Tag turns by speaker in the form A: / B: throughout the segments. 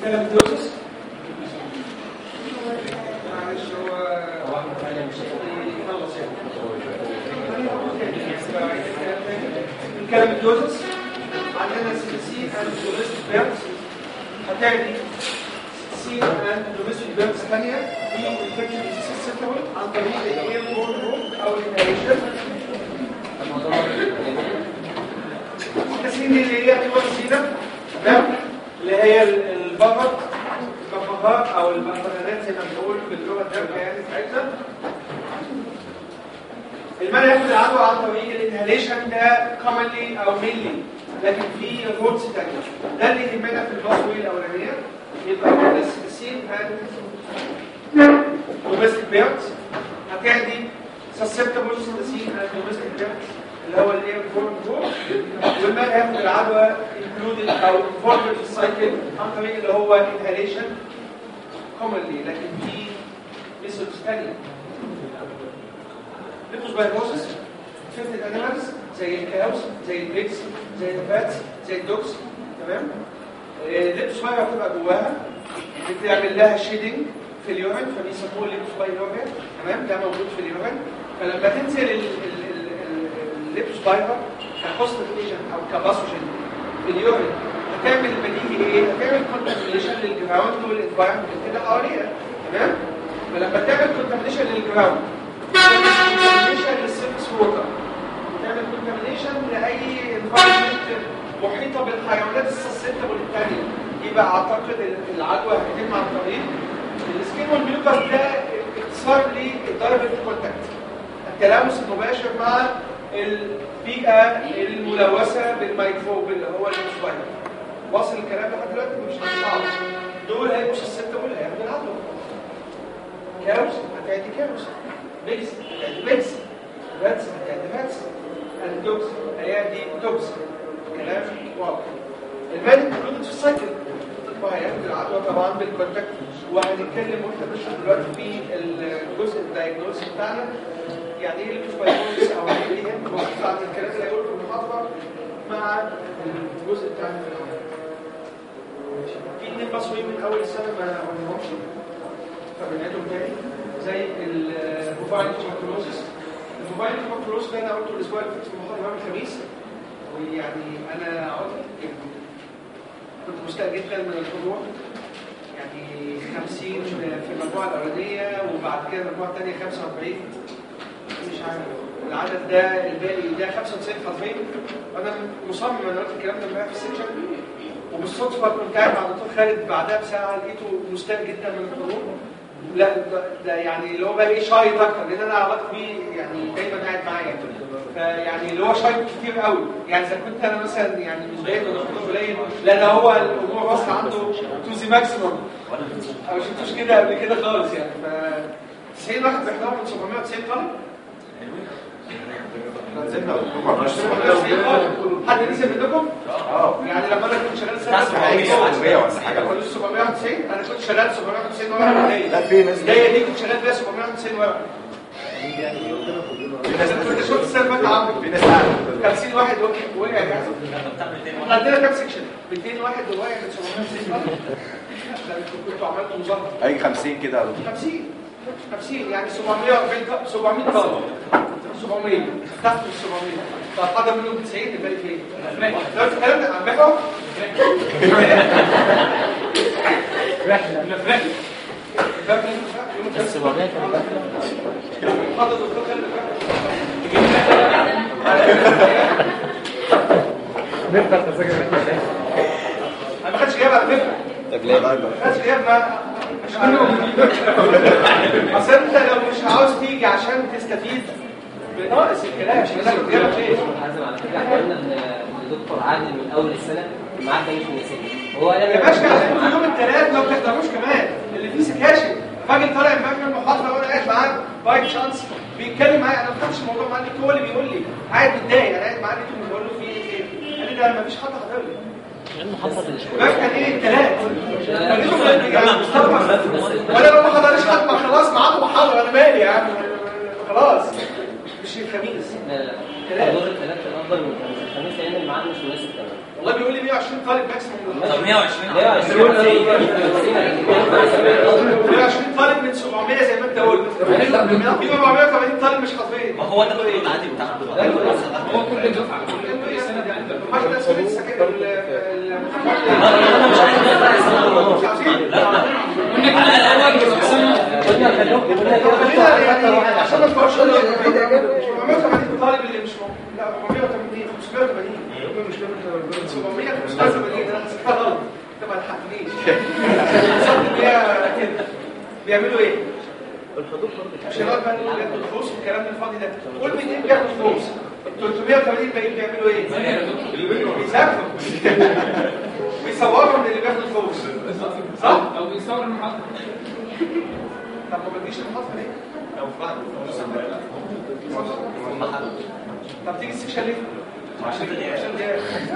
A: كلاميدوزس معلش هو يخلص يعني الكلاميدوزس عندنا سي سي اند دوميستيك بيرز هتعدي سي اند دوميستيك بيرز ثانيه دي انفكشن سيستم عن طريق الاير بورن روم او الانهاليشن التسليم دي اللي هي بتبقى سينا تمام اللي هي البقر البقرات او البقرات زي ما بنقول باللغه الدارجه يعني بتاعتنا المنع ياخد العدوى عن طريق الانهاليشن ده كومنلي او مينلي لكن في رودز تانية ده اللي يهمنا في الباسوي الاولانيه يبقى السين اند دوميستيك بيرتس هتعدي susceptible to the scene and domestic beds اللي هو الايه فورم فور والمال هياخد العدوى included او involved في السايكل عن طريق اللي هو inhalation commonly لكن في ميثودز ثانيه ليبوسبايروسس فيفت انيمالز زي الكاوز زي البيكس زي الفاتس زي الدوكس تمام الليبوسبايرا بتبقى جواها بتعمل لها شيدنج في اليورين فبيسموه الليبوسبايروجيا تمام ده موجود في اليورين فلما تنزل الليبوسبايرا كهوست ايجنت او كباسوجين في اليورين هتعمل بديهي ايه؟ هتعمل كونتامينيشن للجراوند والانفايرمنت كده حواليها تمام؟ فلما تعمل كونتامينيشن للجراوند تعمل كونتامينيشن للسيرفس ووتر تعمل كونتامينيشن لاي انفايرمنت محيطه بالحيوانات السسبتبل الثانيه يبقى اعتقد العدوى هتتم عن طريق السكين والميوكر ده اختصار للدايركت كونتاكت التلامس المباشر مع البيئه الملوثه بالميكروب اللي هو المسوية واصل الكلام لحد دلوقتي مش صعب دول هيبقوا سسبتبل هياخدوا العدوى كاوس هتعدي كاوس بيكس هتعدي بيكس باتس هتعدي باتس الدوكس هيعدي دوكس كلام واضح المال انكلودد في السايكل وهياخد العدوى طبعا بالكونتاكت وهنتكلم واحنا بنشرح دلوقتي في الجزء الدايجنوز بتاعنا يعني ايه الفايبروز او ايه اللي هم موجود عند الكلام اللي هيقوله في المحاضره مع الجزء بتاعنا في الاول في اثنين بصوين من اول السنه ما قلناهمش فبنعيدهم تاني زي البوفاين توباكلوزس البوفاين توباكلوز ده انا قلته الاسبوع اللي فات في المحاضره يوم الخميس ويعني انا عدت كنت مستاء جدا من الحضور يعني 50 في المجموعه الاولانيه وبعد كده المجموعه الثانيه 45 مش عارف العدد ده الباقي ده 95 حرفيا وانا مصمم انا قلت الكلام ده امبارح في السكشن وبالصدفه كنت قاعد مع الدكتور خالد بعدها بساعه لقيته مستاء جدا من الحضور لا ده, ده يعني اللي هو بقى ايه شايط اكتر لان انا علاقتي بيه يعني دايما قاعد معايا فيعني اللي هو شايط كتير قوي يعني اذا كنت انا مثلا يعني مش باين ولا الحضور قليل لا ده هو الامور واصله عنده تو ذا ماكسيموم ما شفتوش كده قبل كده خالص يعني ف 90 واحد بيحضروا من 790 طالب
B: نزلنا
A: حد نزل منكم؟
B: اه
A: يعني لما انا كنت شغال سنه
B: 700 ولا حاجه
A: كنت 790 انا كنت شغال 790 ورقه هديه
B: لا في ناس
A: الهديه دي كنت شغال فيها 790 ورقه
B: في ناس
A: كنت شفت السنه اللي فاتت عامل
B: في ناس قاعده
A: 50 واحد وقع وقع يعني احنا عندنا كام سكشن 200 واحد وقع من 790 ورقه ده انتوا كنتوا عملتوا مظاهره
B: اي 50 كده يا دكتور
A: 50 50 يعني 740 ط- 700 طالب 700 تحت ال 700 طب حدا منهم 90 الباقي فين؟ لو الكلام ده عم بحكم رحله رحله بس 700 حضر الدكتور خالد
C: نفضل تذاكر
A: انا ما خدش جايب على فكره
B: طب ليه بقى
A: ما خدش جايب ما مش منهم اصل انت لو مش عاوز تيجي عشان تستفيد بناقص الكلام عشان انا كنت جايبك ليه؟
D: حازم على فكره احنا قلنا ان الدكتور عادل من اول السنه معاه جاي في النساء هو قال
A: يا باشا انتوا يوم الثلاث ما بتحضروش كمان اللي فيه سكاشن راجل طالع امبارح من المحاضره وانا قاعد معاه باي تشانس بيتكلم معايا انا ما فهمتش الموضوع معاه هو اللي بيقول لي قاعد متضايق انا قاعد معاه لقيته بقول له في ايه قال لي ده ما فيش حد حاضر لي
D: المحاضره الاسبوع
A: امبارح كان ايه الثلاث يعني مستغرب وانا لو ما حضرش حد ما خلاص معاكم محاضره انا مالي يا عم خلاص مش الخميس
D: لا لا لا حضور الثلاث الافضل من الخميس الخميس لان الميعاد مش مناسب تمام
A: والله بيقول لي 120 طالب ماكسيموم
E: طب 120
D: ليه 20
A: 120 طالب من 700 زي ما انت قلت في 480 طالب مش حاضرين
E: ما هو ده الحدود العادي بتاعنا دلوقتي
C: هو كل دفعه كل سنه بيعمل
A: واحدة اسمها السكن ال- ال-
E: انا مش عايز نقرا اسمه
A: مش عارفين
C: قلنا كده الاول بس سنه
D: قلنا خلوك قلنا كده
A: خلينا يعني عشان ما تقولش 480 طالب اللي مش موجود لا 480 580 مش 700 580 انا حسبتها غلط انت ما لحقتنيش حسبت ان هي كده بيعملوا ايه؟ مش هنقعد بقى نقول بياخدوا فلوس والكلام الفاضي ده قول 200 بياخدوا فلوس 380 باقيين بيعملوا ايه؟ بيسافروا بيصوروا من اللي بياخدوا فلوس صح؟
C: او بيصور المحاضره
A: طب ما بتجيش المحاضره ليه؟ طب تيجي السكشن ليه؟ عشان عشان غياب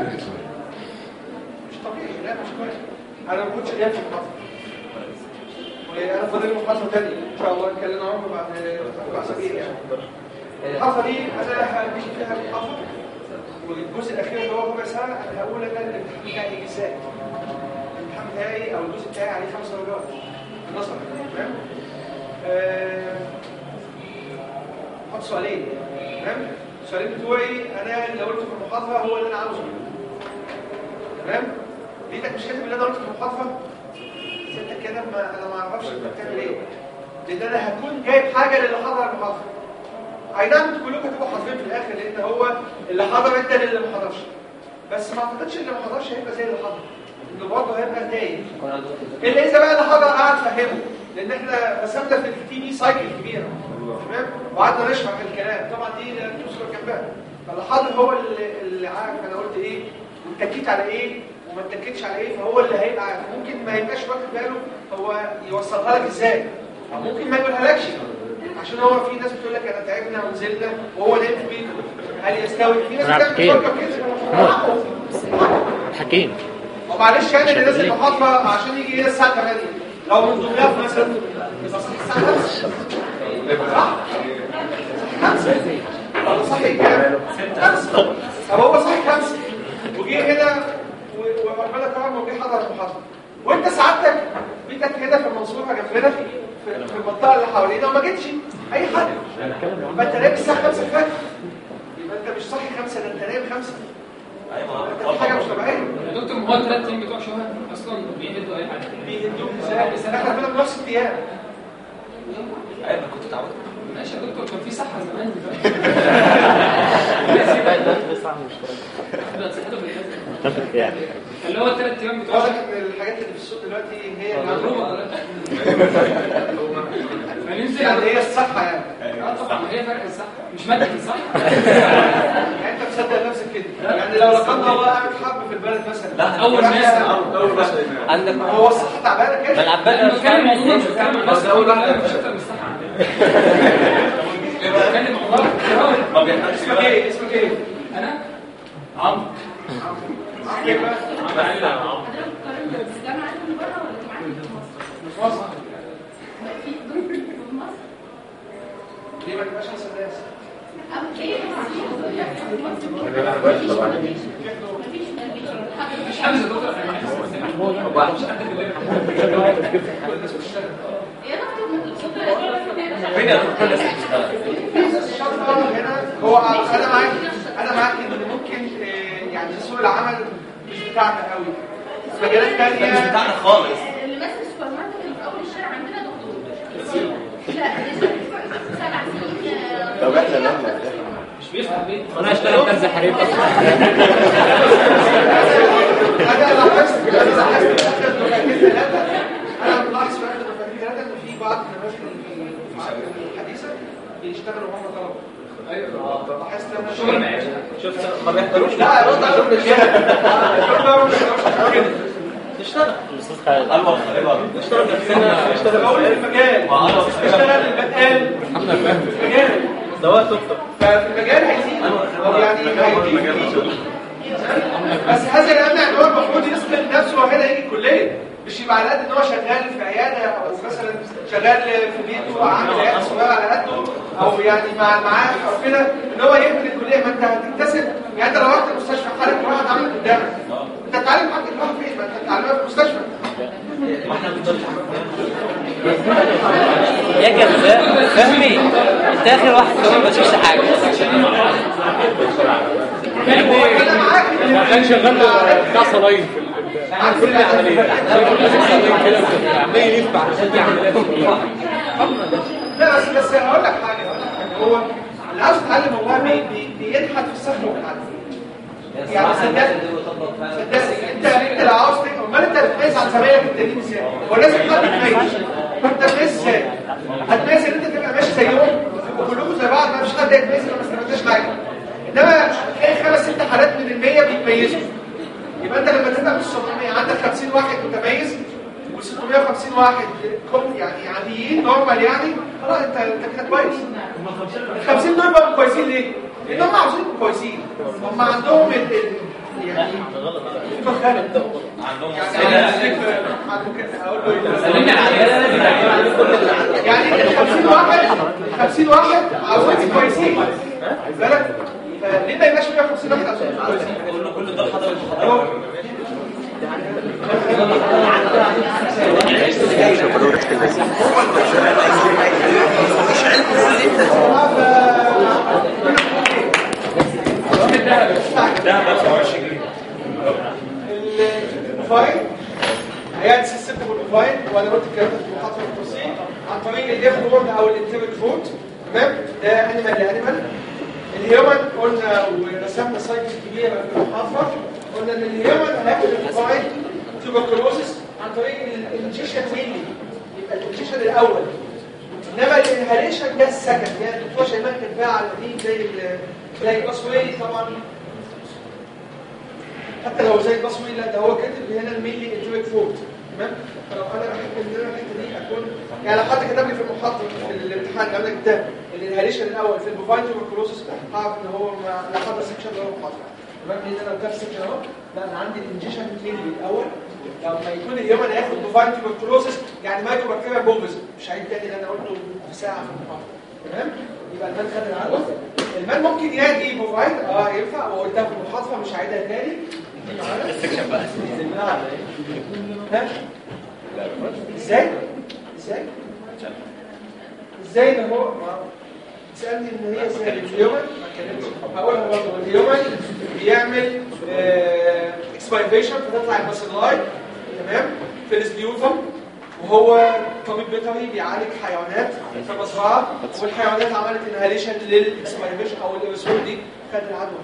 A: مش طبيعي لا مش كويس انا ما كنتش غياب في المحاضره وانا فاضل لي محاضره ثانيه ان شاء الله نتكلم عنها بعد اربع اسابيع يعني المحاضره دي انا هديك فيها المحاضره والجزء الاخير اللي هو ربع ساعه انا هقول انا الامتحان بتاعي يجي ازاي الامتحان بتاعي او الجزء بتاعي عليه خمس درجات نظري تمام آه، حط سؤالين تمام السؤالين بتوعي انا اللي قلته في المحاضره هو اللي انا عاوزه تمام لقيتك مش كاتب اللي انا قلته في المحاضره انت كده ما انا ما اعرفش انت بتعمل ايه لان انا هكون جايب حاجه للي حضر المحاضره اي نعم انتوا كلكم هتبقوا حاضرين في الاخر لان هو اللي حضر انت اللي ما حضرش بس ما اعتقدش اللي ما حضرش هيبقى زي اللي حضر انه برضه هيبقى تايه الا اذا بقى اللي حضر قعد فهمه لان احنا رسمنا في التي في سايكل كبيره تمام وقعدنا نشرح الكلام طبعا دي تذكر جنبها فاللي حاضر هو اللي, اللي عارف انا قلت ايه واتكيت على ايه وما اتكيتش على ايه فهو اللي هيبقى عارف ممكن ما يبقاش واخد باله هو يوصلها لك ازاي او ممكن ما يقولها لكش عشان هو في ناس بتقول لك انا تعبنا ونزلنا وهو نايم في بيته هل يستوي في ناس
F: أنا
A: بتعمل
F: حكيم.
A: تفكر كده
F: حكيم
A: ومعلش يعني اللي نازل محاضرة عشان يجي هنا الساعة 8 لو من دمياط مثلا يبقى صحي الساعة 5 صح؟ صحي 5 صحي كام؟ 5 طب هو صحي 5 وجه هنا و- وربنا كرمه وجه حضر المحاضرة وانت سعادتك بيتك هنا في المنصورة جنبنا في في المنطقة اللي حوالينا وما جيتش اي حد يبقى انت نايم الساعة 5 الفجر يبقى انت مش صحي 5 ده انت نايم 5
E: ايوه
A: انت في حاجة مش طبيعية
C: يا دكتور ما هو الثلاث ايام بتوع شهر اصلا بيهدوا اي حاجه
A: بيهدوك ازاي؟ احنا كنا بنفس ايام
E: ايوه انا كنت اتعودت
C: ماشي يا دكتور كان في صحه زمان دلوقتي لا، صحته بالجزم.
F: يعني
C: اللي هو الثلاث ايام بتوع
A: واضح
C: شهر
A: ان الحاجات اللي في السوق دلوقتي هي
C: مضروبه دلوقتي فننزل
A: يعني هي الصحة يعني
C: اه طبعا هي فرق الصحه مش ماده الصحه
A: يعني انت مصدق نفسك كده يعني لو لا قدر الله قامت حرب في البلد مثلا
E: لا،
C: اول ناس
D: عندك
A: هو الصحة تعبانة كده
D: ملعب
C: انا
D: بدل
C: بتكلم عموما مش بتكلم عن الناس اول واحده مش اكتر من الصحه بتكلم والله
E: ما بيحتاجش
A: اسمك ايه؟ اسمك ايه؟
C: انا عمرو
A: اسمك ايه بقى؟
C: عمرو
A: مش مصر ليه ما تبقاش احسن ناس؟
C: مش حافظ يا دكتور انا مش حد في الليل
E: فين يا دكتور الناس بتشتغل
A: الشرطة هنا هو انا معاك انا معاك ان ممكن آه، يعني سوق العمل مش بتاعنا قوي مجالات
E: ده
A: تانية
E: مش بتاعنا خالص
G: اللي ماسك السوبر ماركت اللي في اول الشارع عندنا دكتور لا اللي سبع سنين آه،
B: طب احنا لما
C: مش بيفتح بيت
F: انا هشتغل كنز حريم اصلا
A: انا لاحظت انا لاحظت في اخر دفعتين ثلاثه انا ملاحظ في اخر دفعتين ثلاثه ان في بعض النماذج الحديثه بيشتغلوا هم طلبه ايوه لاحظت انا
C: شغل معيش
E: ما بيحضروش
A: لا يا بطل شغل كده الشغل كده
B: نشتغل
F: الاستاذ خالد
E: ايوه ايوه
B: نشتغل نفسنا نشتغل
A: بقول في المجال
E: ما أنا
A: اشتغل البقال في المجال
B: سواء تكتب
A: ففي المجال هيزيد او يعني هيزيد بس هذا لا يمنع ان هو المفروض يثبت نفسه وهنا يجي الكليه مش يبقى على قد ان هو شغال في عياده او مثلا شغال في بيته عامل عياده صغيره على قده او يعني مع المعاش او كده ان هو يقبل الكليه ما انت هتكتسب يعني انت لو رحت المستشفى حالك واحد عامل قدامك
D: يا كذاب فهمي انت اخر واحد كمان ما تشوفش حاجه
F: كان شغال بتاع صلاين في كل عمليه صلاين كده عمال يلف عشان دي عمليات
A: لا بس بس هقول لك حاجه هقول لك حاجه هو اللي عاوز يتعلم هو بي- بي- بينحت في الصخر وبيتعلم يعني صدقني صدقني انت انت لو عاوز تك- امال انت هتميز عن زمايلك التانيين ازاي؟ هو لازم حد يتميز فانت تميز ازاي؟ هتميز ان انت تبقى ماشي زيهم وكلكم زي بعض ما فيش حد يتميز لو ما استفدتش حاجه انما تلاقي خمس ست حالات من ال 100 بيتميزوا يبقى انت لما تبقى من 700 عندك 50 واحد متميز و650 واحد كم يعني عاديين نورمال يعني خلاص انت انت كده كويس ال 50 دول بقوا كويسين ليه؟ لان هم عاوزين يبقوا كويسين هم عندهم ال ال- يعني
E: عندهم
A: يعني يعني ال 50 واحد ال 50 واحد عاوزين يبقوا كويسين واخد بالك فليه ما يبقاش 150 واحد عاوزين يبقوا كويسين
E: كل كل ده حضر المحاضرات ده ب 27 جنيه
A: الفاين هيعكس الست بالفاين وانا قلت الكلام ده في المحاضره بالتفصيل عن طريق الاف بورد او الانترنت فوت تمام ده انيمال لانيمال الهيومن قلنا ورسمنا سايكل كبيره في المحاضره قلنا ان الهيومن هياخد الفاين تيوبركلوزس عن طريق الانجيشن مينلي يبقى الانجيشن الاول انما الانهاليشن ده السكند يعني الدكتور شيماء كاتباها على دي زي ال- زي الباسوي طبعا حتى لو زي البصمي لا ده هو كاتب هنا الميلي انتريك فوت تمام فلو انا بحب ان انا الحته دي اكون يعني لو حد كتب لي في المحاضره في الامتحان قال لك ده الانهاليشن الاول في البوفاين تيوبركلوسس هعرف ان هو ما لا حضر سكشن ولا محاضره تمام لان انا قلت سكشن اهو لا انا عندي الانجيشن ميلي الاول لما يكون اليوم هياخد بوفاين تيوبركلوسس يعني مايكروبكتيريا بوفيس مش هعيد تاني اللي انا قلته في ساعه في المحاضره تمام يبقى المان خد العدوى المان ممكن يجي بوفاين اه ينفع وقلتها في المحاضره مش هعيدها تاني
E: السكشن بقى
A: ها؟ ازاي؟ ازاي؟ ازاي ان هو ما- تسالني ان هي ازاي اليومن ما اتكلمتش هقولها برضه اليومن بيعمل اكسبايفيشن فتطلع الباسلاي تمام في السبيوتم وهو طبيب بيطري بيعالج حيوانات في مزرعه والحيوانات عملت انهاليشن للاكسبايفيشن او الايرسول دي خد العدوى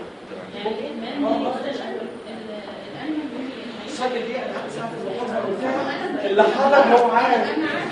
A: الصيد دي انا قعدت ساعه في المحاضره قلتها اللي حضر هو عارف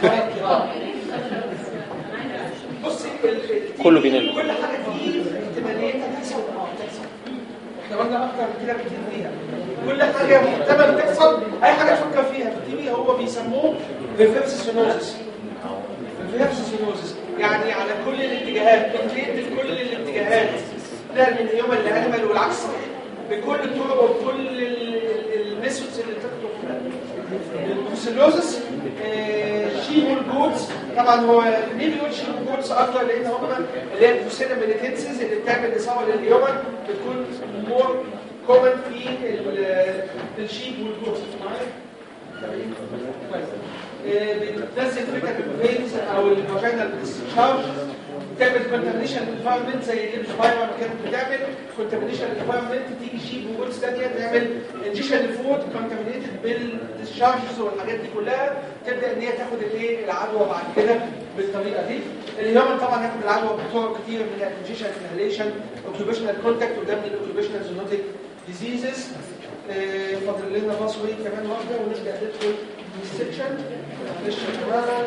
A: بصي ال- ال-
F: كله بينام.
A: كل حاجه دي احتماليتها تحصل اه تحصل احنا قلنا اكتر من كده بكتير فيها كل حاجه محتمل تحصل اي حاجه تفكر فيها في التي في هو بيسموه ريفيرس سينوزس ريفيرس سينوزس يعني على كل الاتجاهات بتليد في كل الاتجاهات ده من يوم الانيمال والعكس صحيح بكل الطرق وبكل الميثودز اللي تكتب فيها البروسيلوزس شيب والجودز طبعا هو ليه بيقول شيب والجودز اكتر لان هم اللي هي البروسيلا ميليتنسز اللي بتعمل اصابه للهيومن بتكون مور كومن في ال- الشيب والجودز معايا؟ كويس. آه، بتنزل فكره الفينز او الفاجينال ديسشارج بتعمل كونتامينيشن للانفايرمنت زي الليبس فايبر ما كانت بتعمل كونتامينيشن للانفايرمنت تيجي شيب وولز ثانيه تعمل انجيشن لفود كونتامينيتد بالديسشارجز والحاجات دي كلها تبدا ان هي تاخد الايه العدوى بعد كده بالطريقه دي الهيومن طبعا هياخد العدوى بطرق كتير من الانجيشن انهاليشن اوكيوبيشنال كونتاكت وده من الاوكيوبيشنال زونوتيك ديزيزز فاضل لنا باسوري كمان واحده ونبدا ندخل في السكشن معلش يا جماعه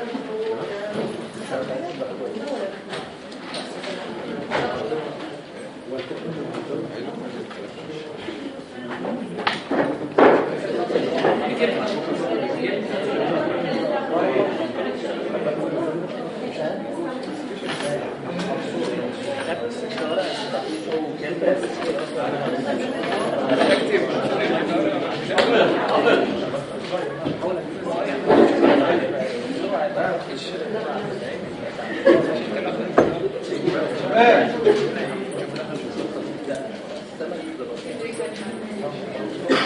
A: شباب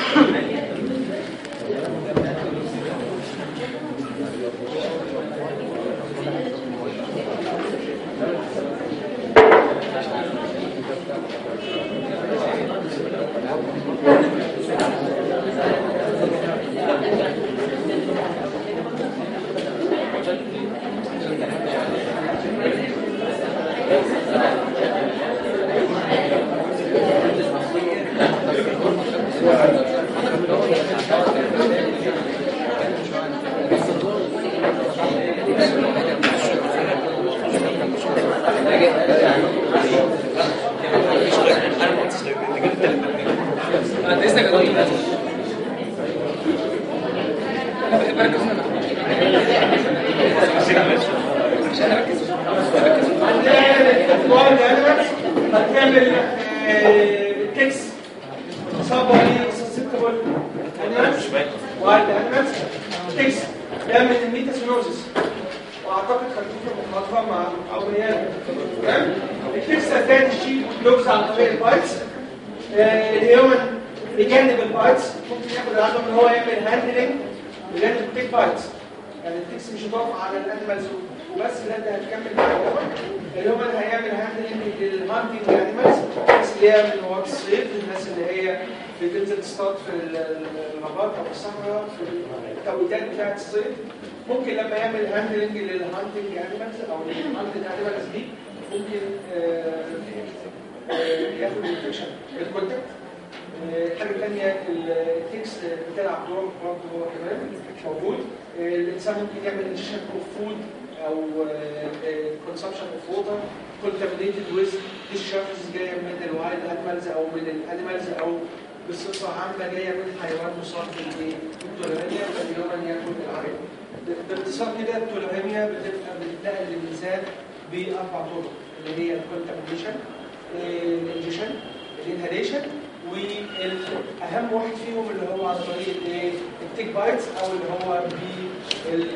A: هتعمل تكس صبري سسبتبل انيمالز وايلد انيمالز تكس ده من الميتاسينوزس واعتقد خدتوه في المحاضره مع اولياء تمام التكس هتلاقي الشيت واللوكس عن طريق البايتس الهيومن بجانب البايتس ممكن ياخد العدم ان هو يعمل هاندلنج بجانب التيك بايتس يعني التكس مش هتقف على الانيمالز وبس لا ده هتكمل مع الهيومن الهيومن هيعمل هاندلنج للهانتنج انيمالز الناس اللي هي من وقت الصيف الناس اللي هي بتنزل تصطاد في الغابات او الصحراء في التوقيتات بتاعت الصيف ممكن لما يعمل هاندلنج للهانتنج انيمالز او للهانتنج انيمالز دي ممكن آه، آه، ياخد انفكشن بالكونتاكت الحاجة الثانية التكست بتلعب دور برضه هو كمان موجود آه، الإنسان ممكن يعمل انجكشن اوف فود أو كونسبشن اوف ووتر contaminated with discharges جاية من الوايلد انيمالز أو من الانيمالز أو بصفة عامة جاية من حيوان مصاب بالتوليريميا فاليوم ياكل العين باختصار كده التوليريميا بتبقى بتنتقل للإنسان بأربع طرق اللي هي الكونتامينيشن الانجكشن الانهاليشن والاهم واحد فيهم اللي هو عن طريق الايه التيك بايتس او اللي هو بال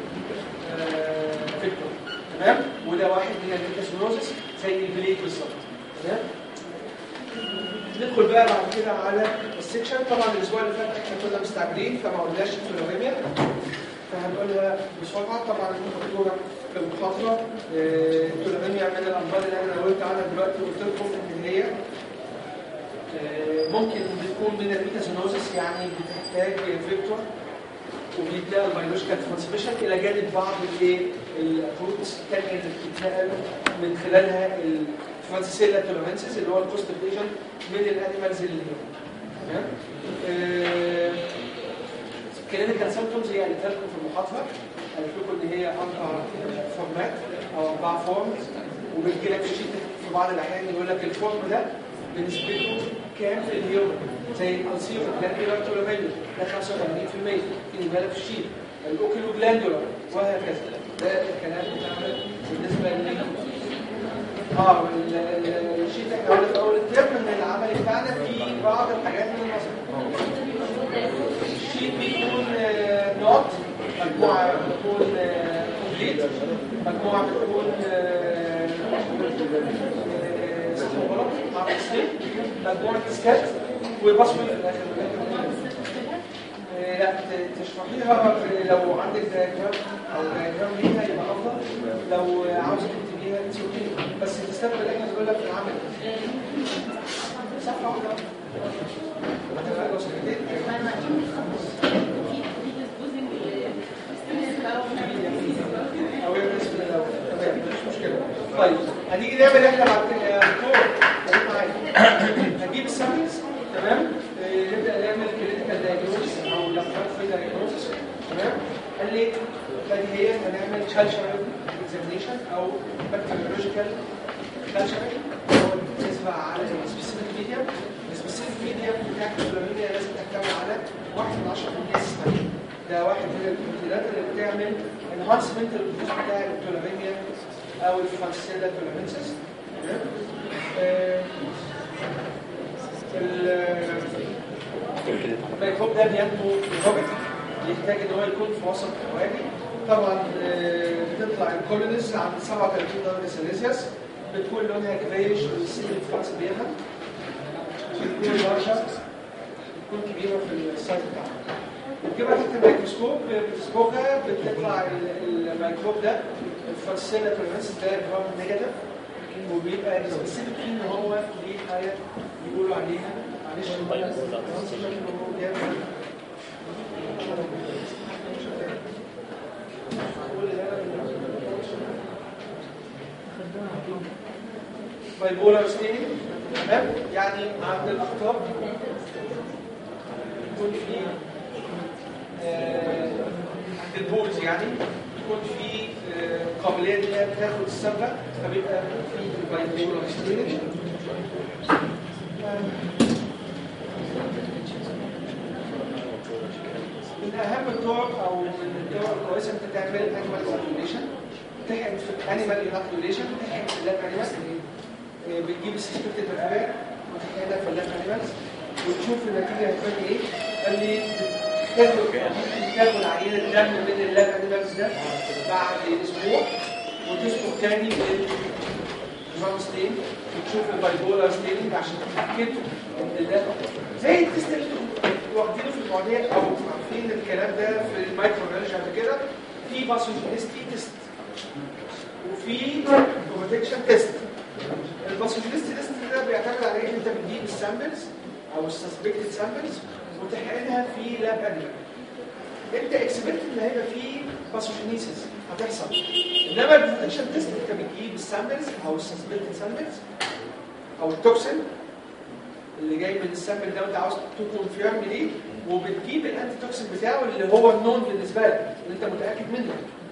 A: فيكتور تمام وده واحد من الميتاسينوزس زي البليد بالظبط تمام ندخل بقى بعد كده على السكشن طبعا الاسبوع اللي فات احنا كنا مستعجلين فما قلناش التولوجيميا فهنقولها بسرعه طبعا المفروض في المحاضره آه، التولوجيميا من الامراض اللي انا قلت عنها دلوقتي وقلت لكم ان هي آه، ممكن بتكون من الميتاسينوزس يعني بتحتاج فيكتور وبيتلاقى البيولوجيكال ترانسميشن الى جانب بعض الايه الابروتس الثانيه اللي بتتنقل من خلالها الترانسيسيلا تولرنسز اللي هو الكوست ايجنت من الانيمالز اللي هي تمام كلينيكال سيمبتومز هي قالت لكم في المحاضره قالت لكم ان هي اربع فورمات او اربع فورمز وبيجي لك الشيت في بعض الاحيان يقول لك الفورم ده بنسبته كام في اليوم زي الانسير الجلاندولار تولومينيا ده 85% في بالك في الشيت الاوكيلو جلاندولار وهكذا ده الكلام بتاعنا بالنسبه لل اه وال- ال- الشيت احنا قلنا في اول الترم ان العمل بتاعنا في بعض الحاجات من المصر الشيت بيكون آه، نقط مجموعه بتكون كومبليت مجموعه بتكون آه، اسمه غلط مع التصنيف مجموعه ديسكات وباسورد في الاخر آه، لا ت- تشرحيها في- لو عندك دايجرام او دايجرام ليها يبقى افضل لو عاوزه تكتبيها اتس اوكي بس تستقبل الاجهزه تقول لك في العمل صفحه واحده هتفرق لو سكتين او هي الاسم الاول تمام مش مشكله طيب هنيجي نعمل احنا بعد كده يا دكتور خليك معايا هنجيب السامبلز تمام آه، نبدا نعمل كلينيكال دايجنوستس او لابرات في دايجنوستس تمام قال لي بديهيا هنعمل كالتشرال اكزامينيشن او بكتيريولوجيكال كالتشرال هو بالنسبه على السبيسيفيك ميديا السبيسيفيك ميديا بتاعت الفلوريميا لازم تحتوي على 1 من 10 من الاسم ده واحد من الكونتينات اللي بتعمل انهانسمنت للجزء بتاع التولاريميا او الفانسيلا تولارينسس الميكروب ده بينمو بروبك يحتاج ان هو يكون في وسط حوالي طبعا آه، بتطلع الكولونيز عند 37 درجه سيليزيوس بتكون لونها جريش والسن بتفحص بيها بتكون لارجه بتكون كبيره في السايز بتاعها بتجيبها تحت الميكروسكوب بتسكوبها بتطلع ال- الميكروب ده الفرسيلا تولرنس ده جرام نيجاتيف وبيبقى سبيسيفيك فيه ان هو ليه حاجه بيقولوا عليها معلش شكله جامد. بايبولار ستيني تمام يعني عند الاخطاب يكون في آه، عند البولز يعني يكون في آه، قابليه ان هي بتاخد السبه فبيبقى في البايبولار ستيني من اهم الطرق او من الطرق الكويسه انت تعمل انيمال اينوكيوليشن تحقن في انيمال اينوكيوليشن تحقن في اللاب انيمال بتجيب السسبكتد بكتيريا وتحقنها في اللاب انيمالز وتشوف النتيجه هتبان ايه قال لي تاخد تاخد عينه دم من اللاب انيمالز ده بعد اسبوع وتسلك تاني بالنظام ستين وتشوف البايبولار ستيننج عشان تتاكد ان ده زي التست اللي انتوا واخدينه في المعديات او عارفين الكلام ده في المايكروبيولوجي قبل كده في باثوجينيستي تيست وفي بروتكشن تيست الباثوجينيستي تيست ده بيعتمد على ايه انت بتجيب السامبلز او السسبكتد سامبلز وتحقنها في لاب انيمال انت اكسبكت ان هيبقى فيه باثوجينيسيس هتحصل انما البروتكشن تيست انت بتجيب السامبلز او السسبكتد سامبلز او التوكسين اللي جاي من السامبل ده وانت عاوز تكونفيرم ليه وبتجيب الانتي توكسين بتاعه اللي هو النون بالنسبه لك اللي انت متاكد منه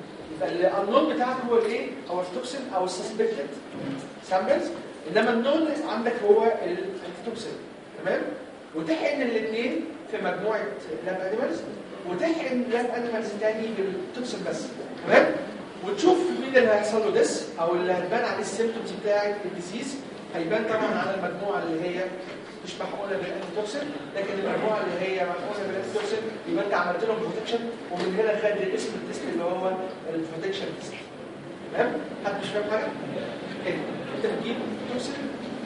A: فالنون بتاعك هو الايه هو التوكسين او السسبكتد سامبلز انما النون عندك هو الانتي توكسين تمام وتحقن الاثنين في مجموعه لاب انيمالز وتحقن لاب انيمالز تاني بالتوكسين بس تمام وتشوف مين اللي هيحصل له ديس او اللي هتبان عليه السيمتومز بتاعه الديزيز هيبان طبعا على المجموعه اللي هي مش محقونه بالانتوكسين لكن المجموعه اللي هي محقونه بالانتوكسين يبقى انت عملت لهم بروتكشن ومن هنا خد اسم التست اللي هو البروتكشن تيست تمام حد مش فاهم حاجه كده انت بتجيب توكسين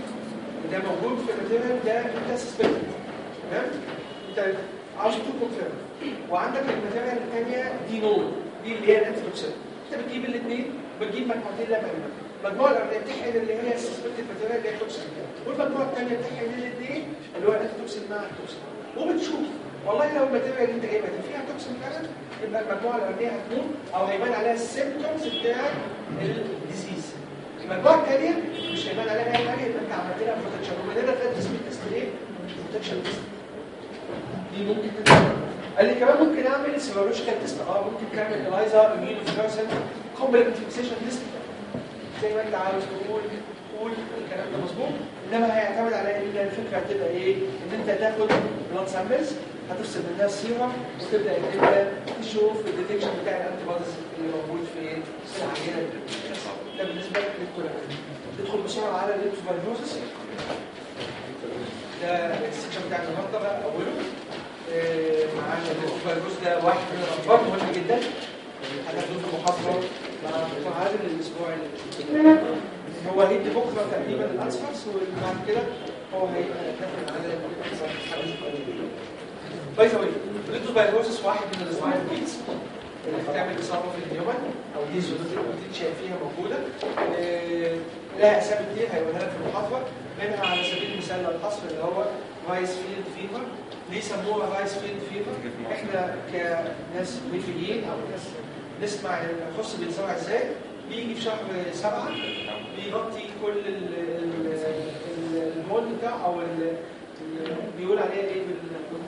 A: ده موجود في الماتيريال ده انت سسبكت تمام انت عاوز تكونفيرم وعندك الماتيريال الثانيه دي نون دي اللي هي الانتوكسين انت بتجيب الاثنين بتجيب مجموعتين لاب المجموعه الاولانيه بتحقن اللي هي السسبكتد ماتيريال اللي هي توكسين والمجموعه الثانيه بتحقن الاثنين اللي هو الانتوكسين مع التوكسين وبتشوف والله لو الماتيريال اللي انت جايبها دي فيها توكسين فعلا يبقى المجموعه الاولانيه هتموت او هيبان عليها السيمبتومز بتاع الديزيز المجموعه الثانيه مش هيبان عليها اي حاجه يبقى انت عملت لها بروتكشن ومن هنا خدت اسم التست ايه؟ بروتكشن تيست دي ممكن تتعمل قال لي كمان ممكن اعمل سيرولوجيكال تيست اه ممكن تعمل الايزا اميونو فلورسنت كومبلمنت فيكسيشن تيست زي ما انت عاوز تقول قول الكلام ده مظبوط انما هيعتمد على ان الفكره هتبقى ايه؟ ان انت تاخد بلاد سامبلز هتفصل منها السيرم وتبدا ان انت تشوف الديتكشن بتاع الانتي بوديز اللي موجود في العينه دي. ده بالنسبه للكولابين ندخل بسرعه على الليبتوفايروسس ده السكشن بتاع النهارده بقى اوله آه، معانا الليبتوفايروس ده واحد من الاخبار مهم جدا هناخده في محاضره مع دكتور عادل الاسبوع اللي هو هيدي بكره تقريبا الاسفرس وبعد كده هو هيبقى داخل على باي ذا واي الليبتوفايروسس واحد من الاسبوعين اللي بتعمل اصابه في الهيومن او دي زوديك فيها موجوده آه، لها اسامي كتير هيقولها لك في المحاضره منها على سبيل المثال الحصر اللي هو رايس فيلد فيفر ليه سموها رايس فيلد فيفر احنا كناس ريفيين او ناس نسمع الخص بيتزرع ازاي بيجي في شهر سبعة بيغطي كل ال- ال- ال- الهول بتاعه او ال- ال- بيقول عليها ايه بال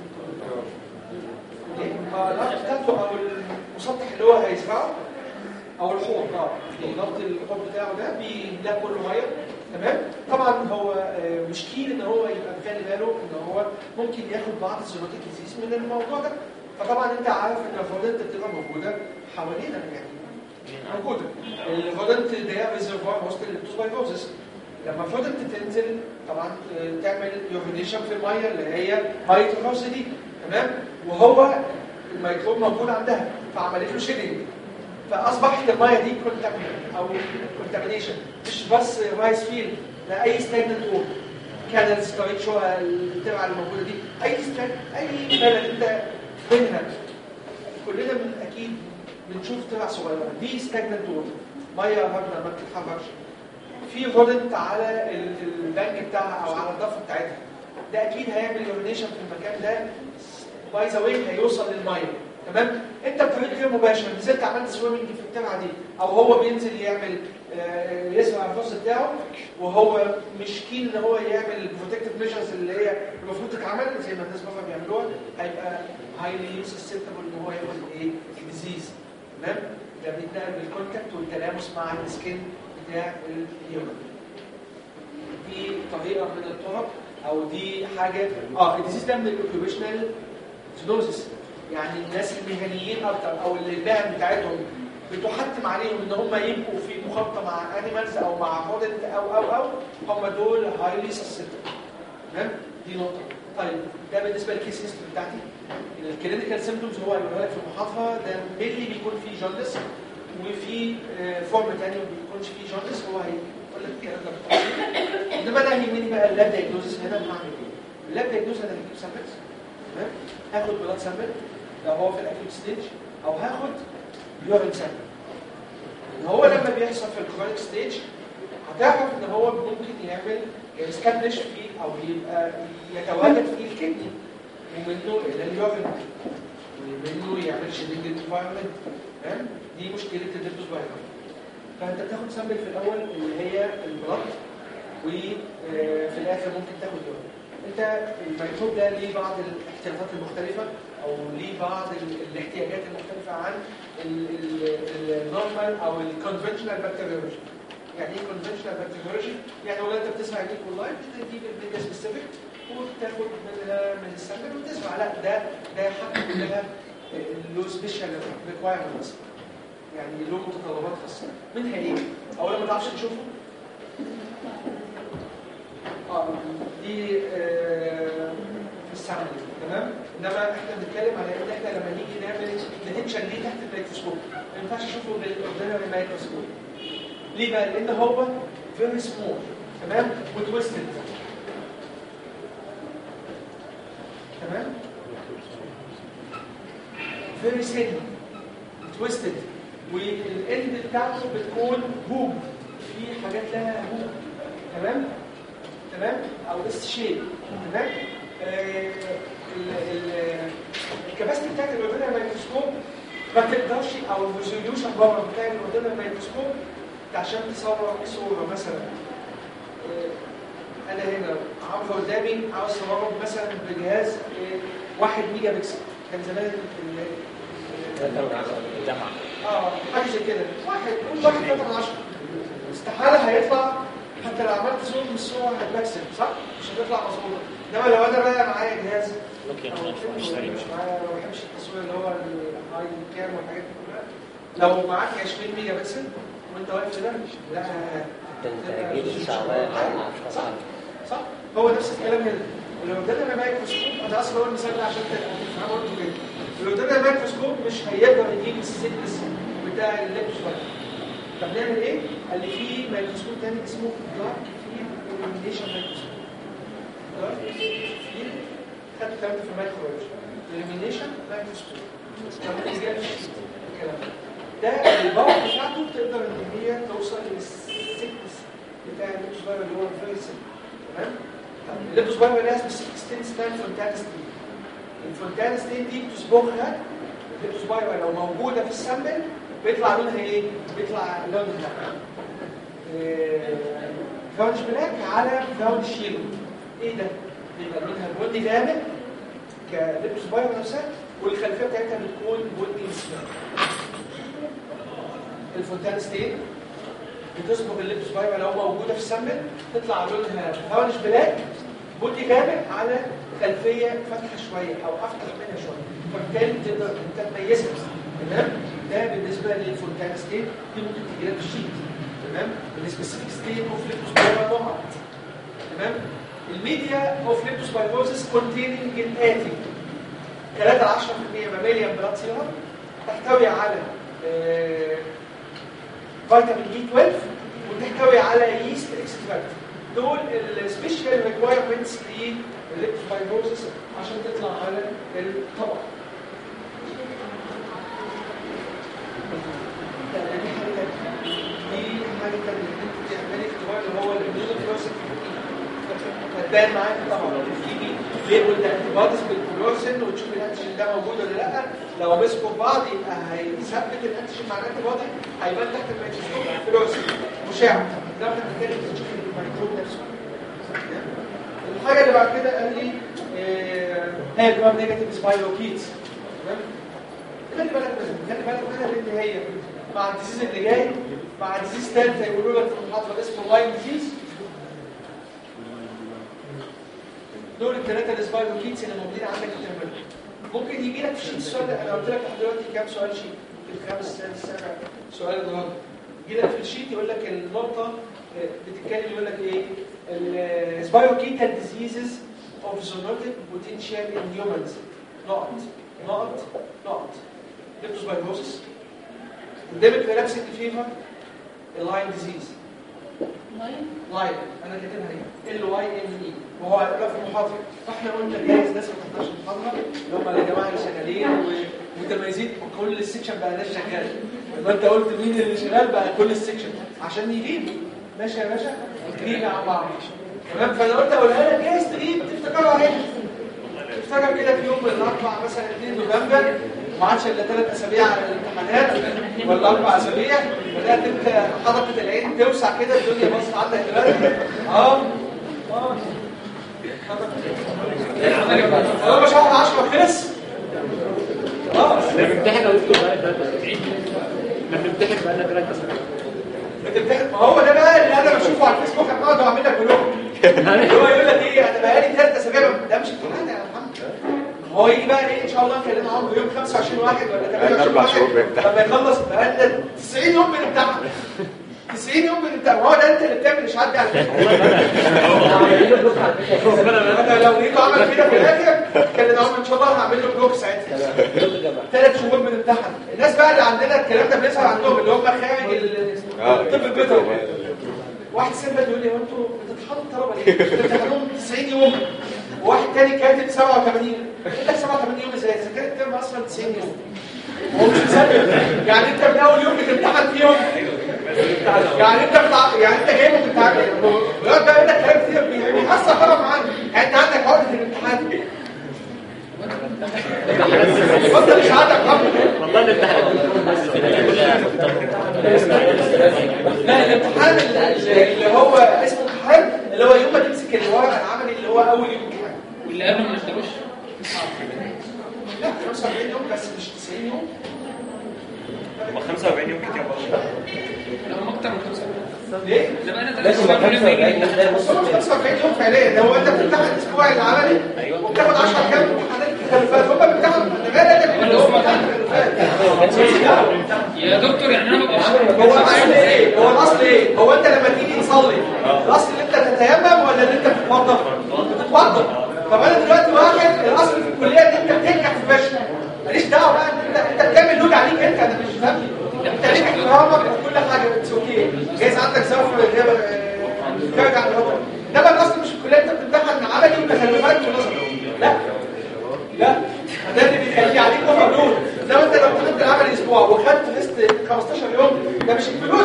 A: اه الارض بتاعته او المسطح اللي هو هيزرعه او الحوض اه بيغطي الحوض بتاعه ده بيملاه كله ميه تمام طبعا هو آه، مش كين ان هو يبقى مخلي باله ان هو ممكن ياخد بعض الزيروتيك ديزيز من الموضوع ده فطبعا انت عارف ان الفودنت بتبقى موجوده حوالينا يعني موجوده الفودنت ده ريزرفوار وسط الليبتوسبايروزس لما الفودنت تنزل طبعا آه، تعمل يورينيشن في الميه اللي هي ميه الرز دي تمام وهو الميكروب موجود عندها فعملت له شيدنج فاصبحت الميه دي كونتامين او كونتامينيشن مش بس رايس فيلد لا اي ستاجنت ووتر كانالز طريق شو الترعه اللي موجوده دي اي ستاج اي بلد انت منها كلنا من اكيد بنشوف ترع صغيره دي ستاجنت ووتر ميه هبله ما بتتحركش في فودنت على ال- البنك بتاعها او على الضفه بتاعتها ده اكيد هيعمل يورينيشن في المكان ده باي ذا واي هيوصل للميه تمام انت بطريقه غير مباشره نزلت عملت سويمنج في الترعه دي او هو بينزل يعمل آه، يسمع الفصل بتاعه وهو مش كين ان هو يعمل البروتكتيف ميجرز اللي هي المفروض تتعمل زي ما الناس بره بيعملوها هيبقى هايلي سسبتبل ان هو ياخد ايه ديزيز تمام ده بيتنقل بالكونتاكت والتلامس مع السكين بتاع الهيومن دي طريقه من الطرق او دي حاجه اه الديزيز ده من الاوكيوبيشنال زونوزيس يعني الناس المهنيين اكتر او اللي المهن بتاعتهم بتحتم عليهم ان هم يبقوا في مخالطه مع انيمالز او مع موديل او او او هم دول هايلي سسبتبل تمام دي نقطه طيب ده بالنسبه للكيس هيستوري بتاعتي الكلينيكال سيمبتومز هو هيقولها لك في المحاضره ده مينلي بيكون فيه جوندس وفي آه، فورم تاني ما بيكونش فيه جوندس هو هيقول لك الكلام ده بالتفصيل انما انا يهمني بقى اللاب دايجنوزس هنا هعمل ايه؟ اللاب دايجنوزس انا هجيب سامبلز تمام هاخد بلاد سامبل لو هو في الاكيوت ستيج او هاخد يورين سامبل ان هو لما بيحصل في الكرونيك ستيج هتعرف ان هو ممكن يعمل يستبلش فيه او يبقى يتواجد فيه الكدني ومنه الى اليورين ومنه يعمل شيدنج انفايرمنت تمام دي مشكله الدبس بايرمنت فانت بتاخد سامبل في الاول اللي هي البلد وفي الاخر ممكن تاخد يورين انت الميكروب ده ليه بعض الاحتياطات المختلفه او ليه بعض ال- الاحتياجات المختلفه عن النورمال او الكونفشنال بكتيريولوجي يعني ايه كونفشنال بكتيريولوجي يعني ولا انت بتسمع ايكو لاين تجيب الميديا سبيسيفيك وتاخد منها من السامبل وتسمع لا ده ده حاجه كلها له سبيشال ريكوايرمنتس يعني له متطلبات خاصه منها ايه؟ اولا ما تعرفش تشوفه اه دي آه، في السمنه تمام انما احنا بنتكلم على ان احنا لما نيجي نعمل ديتكشن ليه تحت الميكروسكوب ما ينفعش نشوفه بالاوردينري مايكروسكوب ليه بقى؟ لان هو فيري سمول تمام وتويستد تمام فيري سين تويستد والاند بتاعته بتكون هوب في حاجات لها هوب تمام تمام او اس شيب تمام آه، ال- ال- الكباستي بتاعت الاوردينال مايكروسكوب ما تقدرش او الريزوليوشن باور بتاع الاوردينال مايكروسكوب عشان تصور صوره مثلا آه، انا هنا عارفه قدامي عاوز اصوره مثلا بجهاز آه، 1 ميجا بكسل كان زمان ال- ال-
E: جامعة
A: اه حاجه زي كده واحد قول واحد ثلاثة من عشرة استحالة هيطلع حتى لو عملت زوم من الصورة هتبكسل صح؟ مش هتطلع مظبوطة انما لو انا بقى معايا جهاز
E: نوكيا
A: أو
E: مش
A: فيلم
E: اشتري
A: مش
E: مش
A: معايا ما بحبش التصوير اللي هو الهاي كام والحاجات دي كلها لو معاك 20 ميجا بكسل وانت واقف كده لا
D: انت جيل الشعبان
A: صح صح هو نفس الكلام هنا ولو ادينا مايكروسكوب انا اصلا هو المثال ده عشان تفهموا انتوا كده ولو ادينا مايكروسكوب مش هيقدر يجيب السيكنس بتاع الليبس طب نعمل ايه؟ قال لي في مايكروسكوب تاني اسمه دارك فيلد illumination مايكروسكوب دارك فيلد خدت الكلام ده في المايكروويف illumination مايكروسكوب طب ما تجيبش الكلام ده ده الباور بتاعته تقدر ان هي توصل للسيكنس بتاع الليبس باير اللي هو الفيري تمام؟ طب الليبس باير لها سبيسيفيك ستين اسمها الفونتانا ستين الفونتانا ستين دي بتصبغها الليبس باير لو موجوده في السامبل بيطلع لونها ايه؟ بيطلع لونها فاونش بلاك على فاونش يلو ايه ده؟ بيبقى لونها بني غامق كليبس باير نفسها والخلفيه بتاعتها بتكون بني اسود الفونتانا ستين بتصبغ الليبس باير لو موجوده في السامبل تطلع لونها فاونش بلاك بني غامق على خلفيه فاتحه شويه او افتح منها شويه فبالتالي تقدر انت تميزها تمام ده بالنسبه للفونتانا ستين دي ممكن تجي لك في الشيت تمام السبيسيفيك ستين اوف ليبس باير نوعها تمام الميديا اوف ليبس بايروزس كونتيننج الاتي 3 ل 10% ماميليان بلاد سيرم تحتوي على آه، فيتامين بي 12 وتحتوي على ييست اكستراكت دول السبيشال ريكوايرمنتس للليبوسبايروسس عشان تطلع على الطبق لا، دي حاجه تانية. دي حاجه تانية ان انت تعملي اختبار اللي هو الاميونوفلوسيك هتبان معاك طبعا تجيبي ليبل ده انتيبوديز بالكلورسين وتشوف الانتيجين ده موجود ولا لا لو مسكوا في بعض يبقى هيثبت الانتيجين مع الانتيبودي هيبان تحت الميكروسكوب كلورسين مشع ده احنا بنتكلم في تشوف الميكروب نفسه الحاجه اللي بعد كده قال لي آه، هي جرام نيجاتيف سبايروكيتس تمام خلي بالك منها خلي بالك منها لان هي مع الديزيز اللي جاي مع ديزيز ثالثه يقولوا لك في المحاضره اسمه لاين ديزيز دول الثلاثه السبايروكيتس اللي موجودين عندك في الترمينال ممكن يجي لك في شيت السؤال ده انا قلت لك لحد دلوقتي كام سؤال شيت الخامس السادس السابع سؤال النهارده يجي لك في الشيت يقول لك النقطه آه، بتتكلم يقول لك ايه السبايوكيتال ديزيزز اوف zoonotic potential in humans نقط نقط نقط ليبتوسبايروسس endemic relapsing fever اللاين ديزيز لاين انا كاتبها هنا ال واي ام اي وهو هيقولها في المحاضره فاحنا قلنا جايز ناس ما تحضرش المحاضره اللي هم يا جماعه اللي شغالين ومتميزين كل السكشن بقى ناس شغال ما انت قلت مين اللي شغال بقى كل السكشن عشان يجيب ماشي يا باشا نجيب مع بعض تمام فانا قلت اقولها لك جايز تجيب تفتكرها هنا تفتكر كده في يوم من الاربع مثلا 2 نوفمبر ما عادش الا ثلاث اسابيع على الامتحانات ولا اربع اسابيع بدات انت حركه العين توسع كده الدنيا باظت عندك دلوقتي اه اه طالما شهر 10 خلص خلاص
F: احنا بنمتحن يا دكتور بقى ثلاث اسابيع احنا بنمتحن بقى لنا ثلاث اسابيع
A: بتمتحن ما هو ده بقى اللي انا بشوفه على الفيسبوك انا بقعد اعمل لك بلوك هو يقول لك ايه انا بقالي ثلاث اسابيع ده مش امتحان يا محمد هو يجي بقى ايه ان شاء الله نكلم عمرو يوم 25 واحد ولا 28
C: أربع
A: واحد
C: شهور بيمتحن.
A: لما يخلص بقى لنا 90 يوم بنمتحن 90 يوم بنمتحن هو ده انت اللي بتعمل اشعاعات دي على فكره انا لو لقيته عمل كده في الاخر كان عمرو ان شاء الله هعمل له بلوك ساعتها ثلاث شهور بنمتحن الناس بقى اللي عندنا الكلام ده بيظهر عندهم اللي هم خارج ال- الطب البيطري واحد سنة يقول لي هو انتوا بتطحنوا الطلبه ليه؟ بتمتحنوهم 90 يوم وواحد تاني كاتب 87 يقول لك 87 يوم ازاي؟ اذا كان الترم اصلا 90 يوم هو مش مصدق يعني انت من اول يوم بتمتحن فيهم يعني انت بتع... يعني انت جايبه بتتعامل بيقعد بقى يقول لك كلام كتير بي- بيحصل طبعا معانا يعني انت عندك عقده الامتحان اتفضل اشعاعاتك قبل
F: والله الامتحان
A: لا الامتحان اللي اللي هو اسمه امتحان اللي هو يوم ما تمسك الورق العملي اللي هو اول يوم امتحان
E: واللي قبله ما نشتروش
A: لا 45 يوم بس مش 90 يوم
E: هم 45 يوم كتير برضه
H: لا هم اكتر من 5
A: ليه؟
H: ده بقى انا
D: لازم
H: 45 يوم
D: 45
H: يجي
D: يوم ده
A: بس هو 45 يوم فعليا ده هو انت بتمتحن الاسبوع العملي وبتاخد 10 كام امتحانات الخلفات هم بيمتحنوا ده غير ده اللي هو امتحان الخلفات
H: يا دكتور يعني انا ببقى
A: هو الاصل ايه؟ هو الاصل ايه؟ هو انت لما تيجي تصلي الاصل ان انت تتيمم ولا ان انت بتتوضا؟ بتتوضا طب انا دلوقتي واحد الاصل في الكليه ان انت بتنجح في الفشل ماليش دعوه بقى ان انت انت بتعمل لود عليك انت انا مش فاهم انت ليك احترامك وكل حاجه اتس اوكي جايز عندك ظرف غير ترجع للوضع انما الاصل مش في الكليه انت بتمتحن عملي وتخلفات ونظري لا لا ده اللي بيخلي عليك اوفر لود لو انت لو امتحنت العمل اسبوع وخدت ليست 15 يوم ده مش انكلود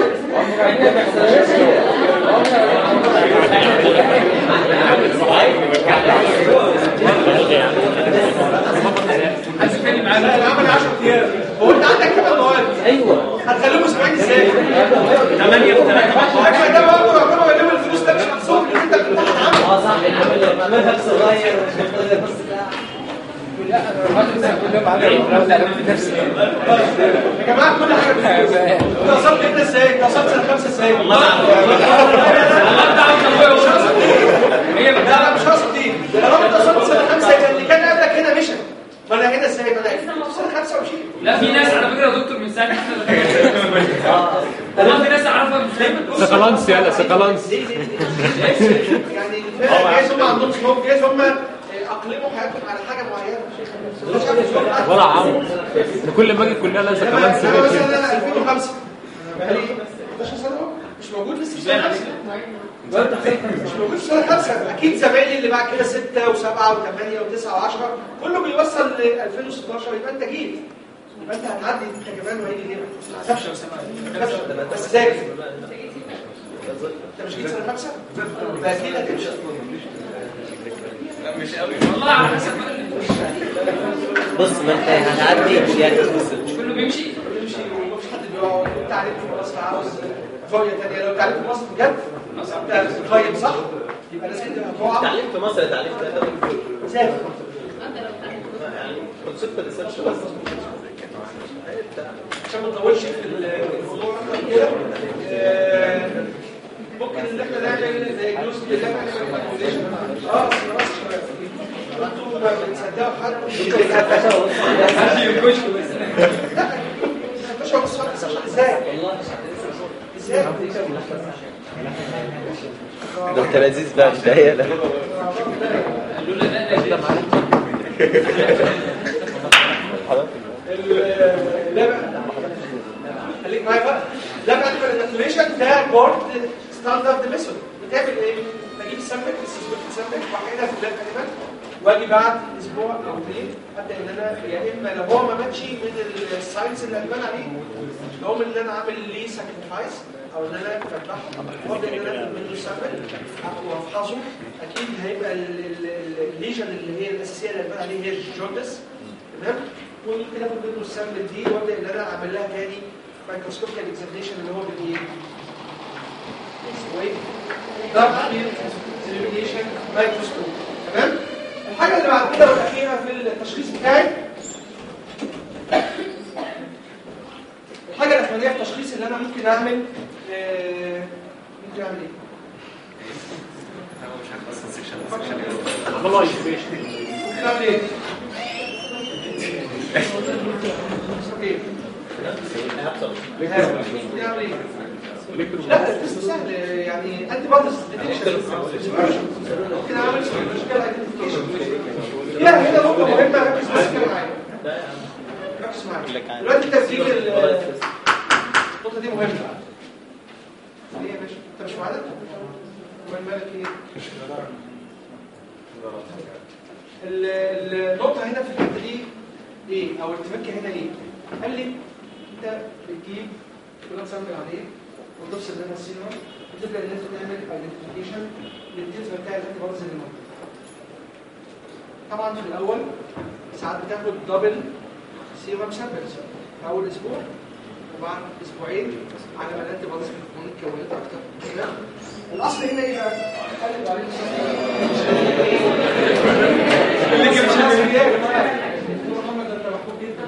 H: عايز اتكلم معاه
A: لا العمل 10 ايام هو انت عندك كده مواد
D: ايوه
A: هتخليهم اسبوعين ازاي؟
E: 8 في 3
A: الحاجه ده برضه يعتبر يوم الفلوس ده مش محسوب ان انت بتمتحن عمل
D: اه صح العمل عملها صغير ومش محتاج نص ساعه
A: يا جماعه كل حاجه بفلوس انت وصلت هنا ازاي؟ انت وصلت سنه خمسه ازاي؟ والله مش هقصد دي
H: هي
A: لا لا مش هقصد دي طالما انت وصلت سنه خمسه يبقى اللي كان قبلك هنا مشى ما انا هنا ازاي؟ ما انا هنا في سنه خمسه ومشيت
H: لا في ناس على فكره يا دكتور من ساعه والله في ناس اعرفها مش دايما
F: سكالانس يلا سكالانس
A: يعني الفرق جايز هم عندهم سلوك جايز هم اقلموا حياتهم على حاجه معينه مش عارف شلون حد.
F: ولا عمرو ده كل ما اجي الكليه الاقي
A: انما
F: سكالانس
A: انما
F: ده
A: مثلا
F: كده.
A: انا 2005 انا بقالي 11 سنه أهو، مش موجود لسه في سنه خمسه مش موجود في سنه خمسه اكيد زمايلي اللي بعد كده 6 و7 و8 و9 و10 كله بيوصل ل 2016 يبقى انت جيت يبقى انت هتعدي انت كمان وهيجي غيرك ما تخافش ما تخافش بس ذاكر انت مش جيت سنه خمسه؟ يبقى اكيد هتمشي
H: والله على حسب بقى.
D: بص ما انت هتعدي يعني
H: مش كله بيمشي
A: يمشي ومفيش حد بيقعد انت عليك في مصر عاوز رؤيه ثانيه لو تعليم في مصر بجد انت قيم صح يبقى لازم تقع
D: تعليم في مصر تعليم في
A: سافر
D: يعني كونسبت ريسيرش بس
A: عشان ما نطولش في الموضوع أكتر كده آه، ممكن ان احنا نعمل دايجنوز باللاب انيمال كالكوليشن اه بس خلاص يا شباب انتوا ما بتصدقوا حد لا مش هو بس ازاي ازاي
B: ده انت لذيذ بقى مش ده لا
A: ال- لا بقى خليك معايا بقى لا بقى الكالكوليشن ده بورد ستاندرد ميثود بتعمل ايه؟ بجيب سامبل السيسبوك سامبل واحدها في اللاب انيمال واجي بعد اسبوع او اثنين ابدا ان انا يا اما لو هو ما ماتش من الساينس اللي هتبان عليه لو من اللي انا عامل ليه ساكريفايس او ان انا بذبحه وابدا ان انا اخد منه سامبل وافحصه اكيد هيبقى ال- ال- ال- الليجن اللي هي الاساسيه اللي هتبان عليه هي الجوندس تمام وممكن اخد منه السامبل دي وابدا ان انا اعمل لها تاني مايكروسكوبيكال اكزامينشن اللي هو بالايه؟ اسمه ايه؟ دارك فيلد اكزامينشن مايكروسكوب تمام؟ الحاجه اللي بعد كده والاخيره في التشخيص بتاعي الحاجه الاخرانيه في التشخيص اللي انا ممكن اعمل آه، ممكن اعمل ايه؟
F: والله ماشي
A: ممكن اعمل ايه؟ اوكي ممكن اعمل ايه؟ لا التست سهل يعني انتي بادز ممكن اعمل سيرولوجيكال ايدنتيفيكيشن لا هنا نقطه مهمه ركز بس كده معايا ركز معايا دلوقتي تسجيل ال- النقطه دي مهمه ليه يا باشا انت مش معانا امال مالك ايه ال- ال- النقطه هنا في الحته دي ايه او التفكه هنا ايه قال لي انت بتجيب بلاد سامبل عليه وتفصل بين السينما وتبدا ان انت تعمل ايدنتيفيكيشن للتيز بتاع الانتي بوديز اللي موجود طبعا في الاول ساعات بتاخد دبل سيرم سامبلز في اول اسبوع وبعد اسبوعين على ما الانتي بوديز بتكون اتكونت اكتر تمام الاصل هنا ايه بقى؟ خلي عليه اللي كان محمد انت محبوب جدا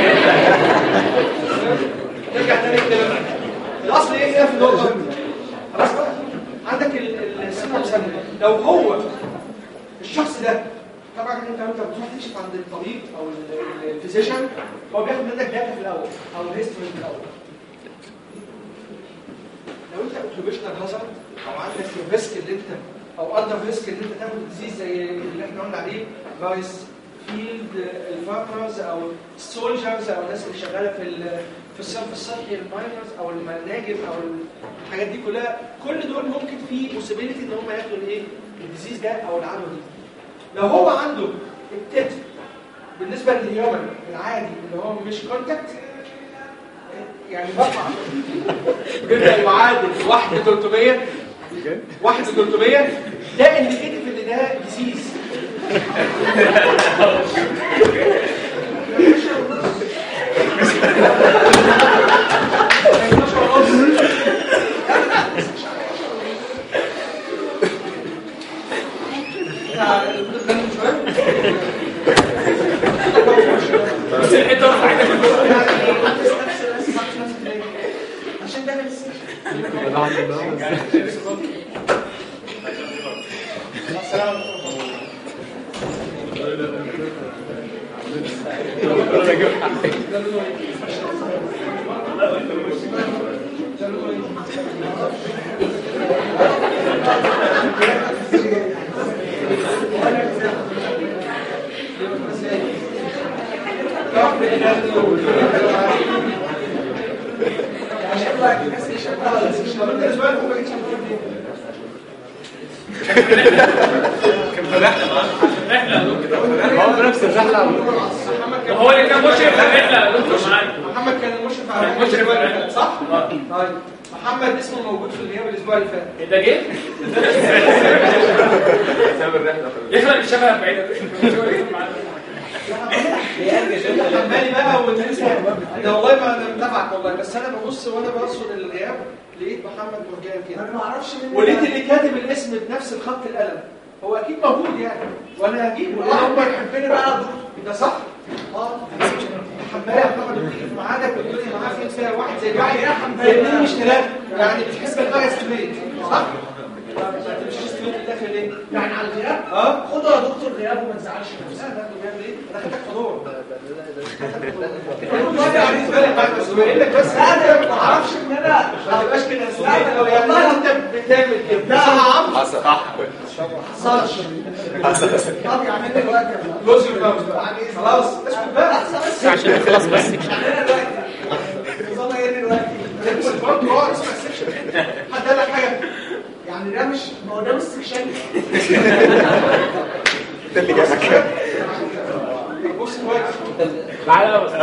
A: نرجع تاني كده الاصل ايه هنا في النقطه خلاص بقى عندك السنه مسمى لو هو الشخص ده طبعا انت انت بتروح تكشف عند الطبيب او ال- الفيزيشن هو بياخد منك داتا في الاول او الهيستوري في الاول لو انت اوكيبيشنال هازارد او عندك الريسك اللي انت او اندر ريسك اللي انت تاخد ديزيز زي اللي احنا قلنا عليه فايس فيلد الفارمرز او السولجرز او الناس اللي شغاله في ال- في الصرف الصحي الماينرز او المناجم او الحاجات دي كلها كل دول ممكن في بوسيبيليتي ان هم ياخدوا الايه الديزيز ده او العدوى دي لو هو عنده التتر بالنسبه للهيومن العادي اللي هو مش كونتاكت يعني بقع بيبدا يعادل 1 300 1 300 ده انديكيتيف ان ده ديزيز
H: بس الحته رفع ايدك من فوق.
A: عشان ده بس السلام
F: هو بنفس الرحله
H: هو اللي كان مشرف على الرحله يا دكتور معانا
A: محمد كان المشرف على
H: المشرف
A: الاسبوع اللي
H: على
A: فات صح؟ طيب محمد اسمه موجود في الغياب الاسبوع اللي فات
H: ده جه يخلق الشبه بعيد
A: حمالي بقى وتنسى انا والله ما انا متابعك والله بس انا ببص وانا برصد الغياب لقيت محمد مرجان كده انا ما اعرفش ولقيت اللي كاتب الاسم بنفس الخط القلم هو اكيد موجود يعني وانا هجيبه لان هم يحبني بقى ده صح؟ اه حمالي يا محمد بتيجي في ميعادك والدنيا معاه فين فيها واحد زي واحد زي اتنين مش ثلاثه يعني بتحب الحاجه ستريت صح؟ ما تمشيش ستريت في الاخر ليه؟
I: يعني على الغياب
A: اه
I: خدها يا دكتور غياب وما تزعلش
A: لا
I: نفسك
A: لا بجد ليه؟ انا خدتك حضور يعني بالك بعد بس بقول لك بس
I: لا انا ما اعرفش ان انا
A: ما تبقاش كده
I: لا،
A: لو يعني
I: والله.
A: انت بتعمل كده
I: لا عم
B: حصل
I: حصلش طب يعني انت دلوقتي
A: لوز يور ماوس خلاص اسكت بقى
I: بس بس
F: عشان نخلص بس
I: يعني انا دلوقتي نظامها ايه دلوقتي
A: اسكت برضه اقعد اسمع السكشن حد قال لك حاجه
I: يعني ده مش ما هو ده مش سكشن
B: ده اللي جابك
A: بص كويس
F: تعالى بس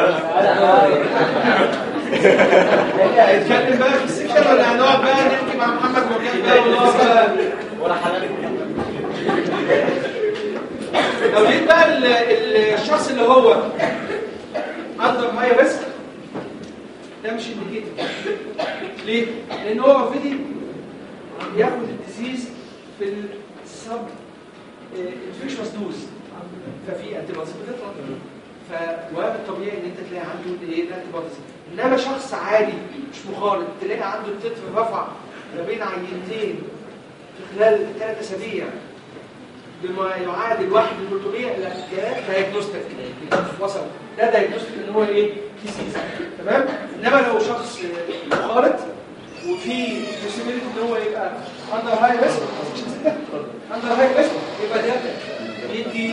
A: هنتكلم بقى في السكشن ولا هنقعد بقى نحكي مع محمد مرجان بقى ونقعد بقى
D: ولا حضرتك
A: لو جيت بقى ال- ال- الشخص اللي هو اندر هاي ريسك ده مش انديكيتور ليه؟ لان هو اوريدي بياخد الديزيز في السب انفكشوس دوز ففي انتي بوديز بتطلع فوارد الطبيعي ان انت تلاقي عنده ايه الانتي بوديز انما شخص عادي مش مخالط تلاقي عنده التتر رفع ما بين عينتين في خلال ثلاث اسابيع بما يعادل واحد من 300 لا ده دايجنوستيك وصل ده دايجنوستيك ان هو ايه ديسيز تمام انما لو شخص مخالط وفي possibility ان هو يبقى اندر هاي ريسك اندر هاي ريسك يبقى ده يدي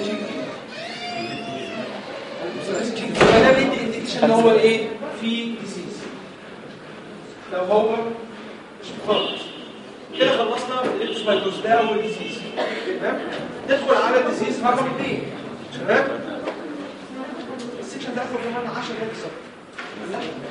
A: يبقى ده بيدي انديكيشن ان هو ايه في ديسيز لو هو مش مخالط كده خلصنا الاسبايكوز ده اول ديزيز تمام ندخل على الديزيز رقم اثنين تمام السكشن ده هياخد كمان 10 دقايق بالظبط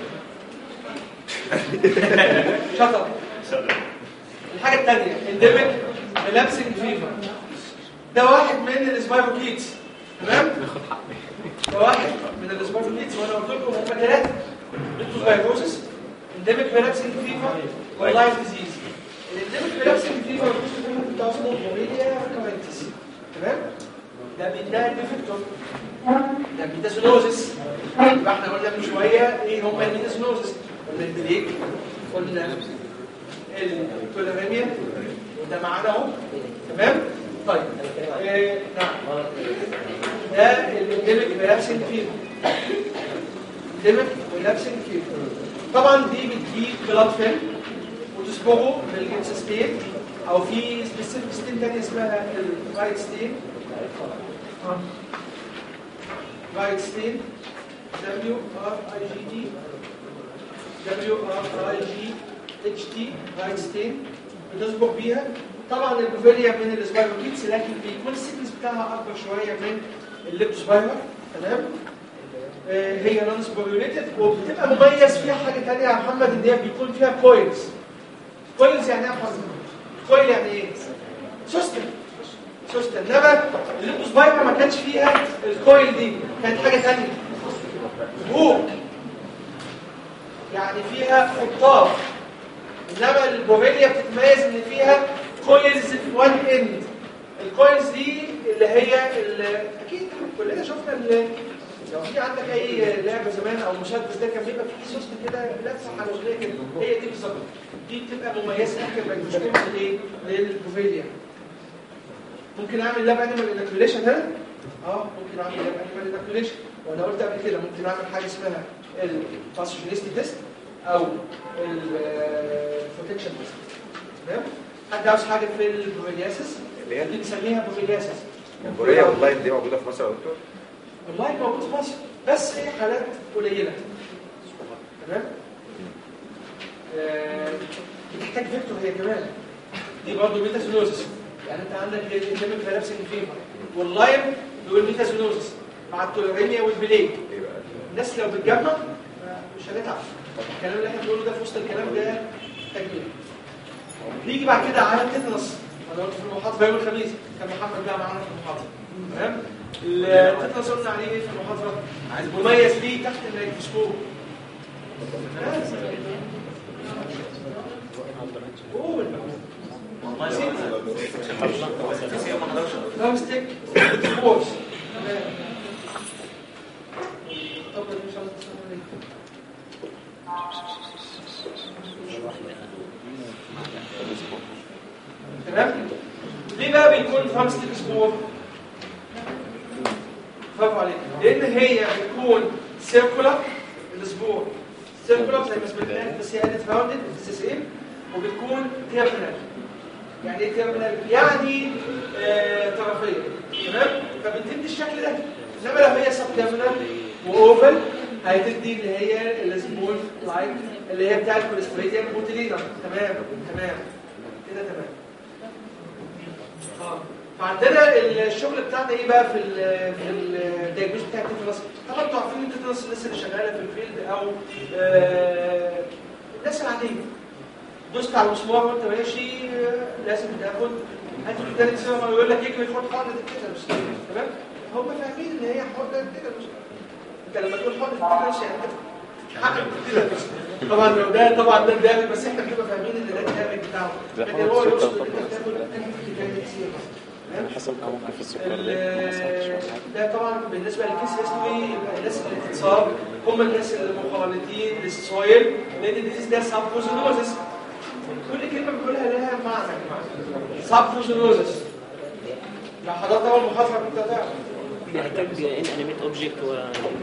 A: شطر الحاجه الثانيه انديميك ريلابسنج فيفر ده واحد من الاسبايروكيتس تمام ده واحد من الاسبايروكيتس وانا قلت لكم هم ثلاثه ليبتوسبايروسس انديميك ريلابسنج فيفر ولايف ديزيز الانديميك ريلابسنج فيفر ده اسمه بوريليا كومنتس تمام ده بيتنقل بفيكتور ده ميتاسونوزس يبقى احنا قلنا من شويه ايه هم الميتاسونوزس قلنا البليك قلنا التوليريميا وده معانا اهو تمام طيب إيه نعم ده الانديميك ريلابسنج فيفر انديميك ريلابسنج فيفر طبعا دي بتجيب بلاد فيلم وتصبغه بالجنس ستين او في سبيسيفيك ستين تانية اسمها الرايت ستين رايت ستين دبليو ار اي جي دي دبليو ار اي جي اتش تي رايت ستين بتصبغ بيها طبعا البوفيليا من السبايروكيتس لكن بيكون السيكنس بتاعها اكبر شويه من الليبتوسبايرا تمام آه، هي نون سبوريوليتد وبتبقى مميز فيها حاجه ثانيه يا محمد ان هي بيكون فيها كويلز كويلز يعني ايه يا محمد؟ كويل يعني ايه؟ سوستم سوستم انما الليبتوسبايرا ما كانش فيها الكويل دي كانت حاجه ثانيه هوك يعني فيها خطاف انما البوفيليا بتتميز ان فيها كويلز في وان اند الكويلز دي اللي هي اللي اكيد كلنا شفنا اللي لو في عندك اي لعبه زمان او مسدس ده كان بيبقى فيه سوست كده لابسه حلوشيه كده هي دي بالظبط دي بتبقى مميزه ممكن ما تكونش للايه للبوفيليا ممكن اعمل لاب انيمال انكوليشن هنا اه ممكن اعمل لاب انيمال انكوليشن وانا قلت قبل كده ممكن اعمل حاجه اسمها الباسوجينيستي تيست او البروتكشن تيست تمام حد عاوز حاجه في البروفيلياسيس
B: اللي هي
A: دي بنسميها بروفيلياسيس
B: الكورية والله دي موجودة في مصر يا دكتور
A: والله موجود في مصر بس هي حالات قليله تمام آه، بتحتاج فيكتور هي كمان دي برضه ميتاسينوزس يعني انت عندك الانديميك فيلابسين فيفر واللايم بيقول ميتاسينوزس مع التوليريميا والبليك
B: ايه بقى
A: الناس لو بتجمع مش هنتعب الكلام اللي احنا بنقوله ده في وسط الكلام ده تجميع نيجي بعد كده على التتنس انا قلت في المحاضره يوم الخميس كان محمد بقى معانا في المحاضره تمام التتنس قلنا عليه ايه في المحاضره مميز ليه تحت الميكروسكوب قول لا مستيك فورس تمام ليه بقى بيكون فامستيك سبور برافو عليك لان هي بتكون سيركولار السبور سيركولار زي ما سمعناها بس هي ادت راوندد سيسين وبتكون تيرمينال يعني ايه تيرمينال يعني آه طرفيه تمام فبتدي الشكل ده انما لو هي سب تيرمينال واوفل هتدي اللي هي السبور لايك اللي هي بتاع الكوليستريديان بوتيلينا تمام تمام كده تمام اه فعندنا الشغل بتاعنا ايه بقى في ال في الدايجنوز بتاع التيتانوس طبعا انتوا عارفين التيتانوس الناس اللي شغاله في الفيلد او آه الناس العاديه دوست على المسمار وانت ماشي آه، لازم تاخد هاتوا التاني سنه يقول لك اجري خد حقنه التيتانوس تمام هم فاهمين ان هي حقنه التيتانوس انت لما تقول حقنه التيتانوس يعني حقن التيتانوس طبعا لو ده طبعا ده الدامج بس احنا بنبقى فاهمين ان ده الدامج بتاعه لكن هو يقصد ان انت بتاخد انتي فيتامين سي تمام؟
B: حصل موقف في السكر
A: ال- ده طبعا بالنسبه للكيس هيستوري يبقى الناس اللي بتتصاب هم الناس اللي مخالطين للسويل لان الديزيز ده سابوزونوزس كل كلمه بنقولها لها معنى سابوزونوزس لو حضرتك اول محاضره كنت هتعرف
J: بيحتاج ان انيميت اوبجكت و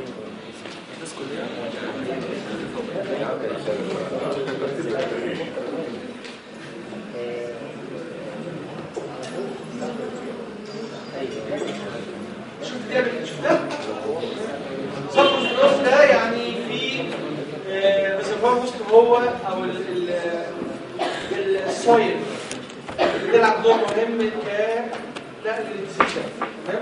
A: شوف ده شوف ده سابوزونوز ده يعني في ريزرفوار وسط هو او ال- ال- السويل بيلعب دور مهم كنقل الديزيز تمام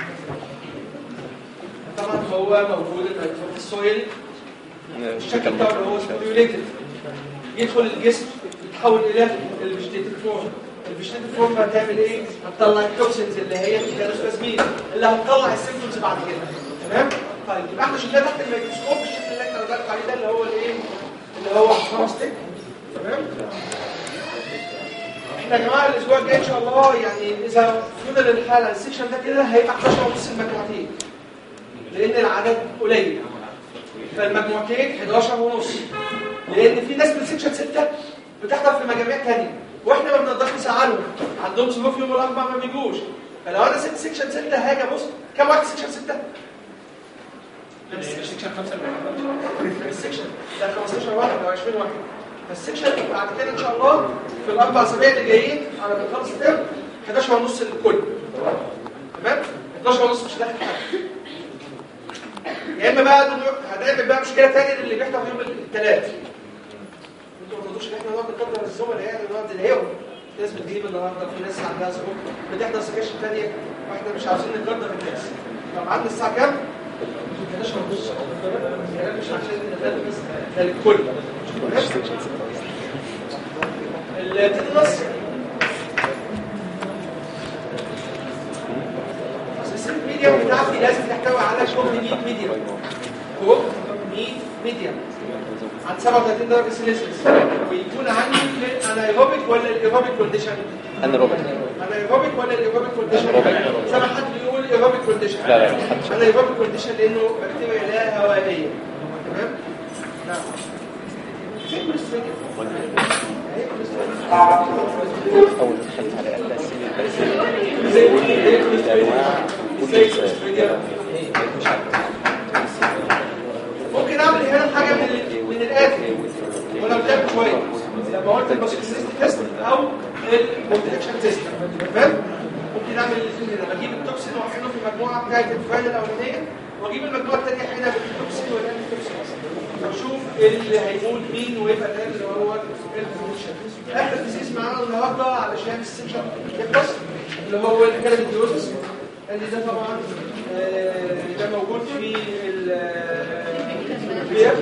A: طبعا هو موجود في السويل الشكل بتاعه اللي هو سبوريوليتد يدخل الجسم يتحول الى الفيجيتيف فورم الفيجيتيف فورم هتعمل ايه؟ هتطلع التوكسينز اللي هي الكالوسبازمين اللي هتطلع السيمبتومز بعد كده تمام؟ طيب يبقى احنا شفناه تحت الميكروسكوب الشكل اللي احنا بنتكلم عليه ده اللي هو الايه؟ اللي هو فاستيك تمام؟ احنا يا جماعه الاسبوع الجاي ان شاء الله يعني اذا فضل الحاله السكشن ده كده هيبقى 11 ونص المجموعتين لان العدد قليل فالمجموعتين 11 ونص لان في ناس من سكشن 6 بتحضر في مجاميع ثانيه واحنا ما بنقدرش نساعدهم عندهم ظروف يوم الاربعاء ما بيجوش فلو انا سبت سكشن 6 هاجي ابص كم واحد سكشن 6
H: سكشن خمسة
A: السكشن ده 15 واحد او 20 واحد فالسكشن بعد كده ان شاء الله في الاربع اسابيع اللي جايين على ما نخلص الترم 11 ونص للكل تمام 11 ونص مش داخل حاجه يا اما بقى نروح- هنعمل بقى مشكله ثانيه للي بيحضر يوم الثلاث انتوا ما تقدروش ان احنا نقعد نقدر الزملاء يعني نقعد نلاقيهم في ناس بتجيب النهارده في ناس عندها ظروف بتحضر سكاشن ثانيه واحنا مش عاوزين نقدر الناس طب عندنا الساعه كام؟ 11 ونص الكلام مش عشان نتكلم بس ده للكل التدرس السيستم ميديا بتاعتي لازم تحتوي على شغل 100 ميديا فوق 100 ميديا عن 37 درجه سيليسيوس ويكون عندي انايروبيك ولا الايروبيك كونديشن
B: انيروبيك
A: انايروبيك ولا الايروبيك كونديشن زي ما حد بيقول ايروبيك كونديشن
B: لا، لا، محدش.
A: انايروبيك كونديشن لانه بكتيريا لا هوائيه تمام نعم زي الكوليسترول. هي الكوليسترول.
B: اول ما دخلت على الاساسي
A: زي الكوليسترول.
B: الانواع كل
A: زي
B: انسان
A: الكوليسترول.
B: مش عارف
A: ممكن اعمل هنا حاجه من ال- من الاخر وانا قدام شويه لما قلت الباسكسيست تيست او البروتكشن تيست تمام ممكن اعمل الاثنين هنا بجيب التوكسين واحطه في المجموعه بتاعت الفايل الاولانيه واجيب المجموعه الثانيه هنا بالتوكسين والانتي توكسين واشوف اللي هيموت مين ويبقى ده اللي هو البروتكشن اخر تسيس معانا النهارده علشان السكشن يخلص اللي هو الكالبيديوزس اللي ده طبعا آه، ده موجود في البيئة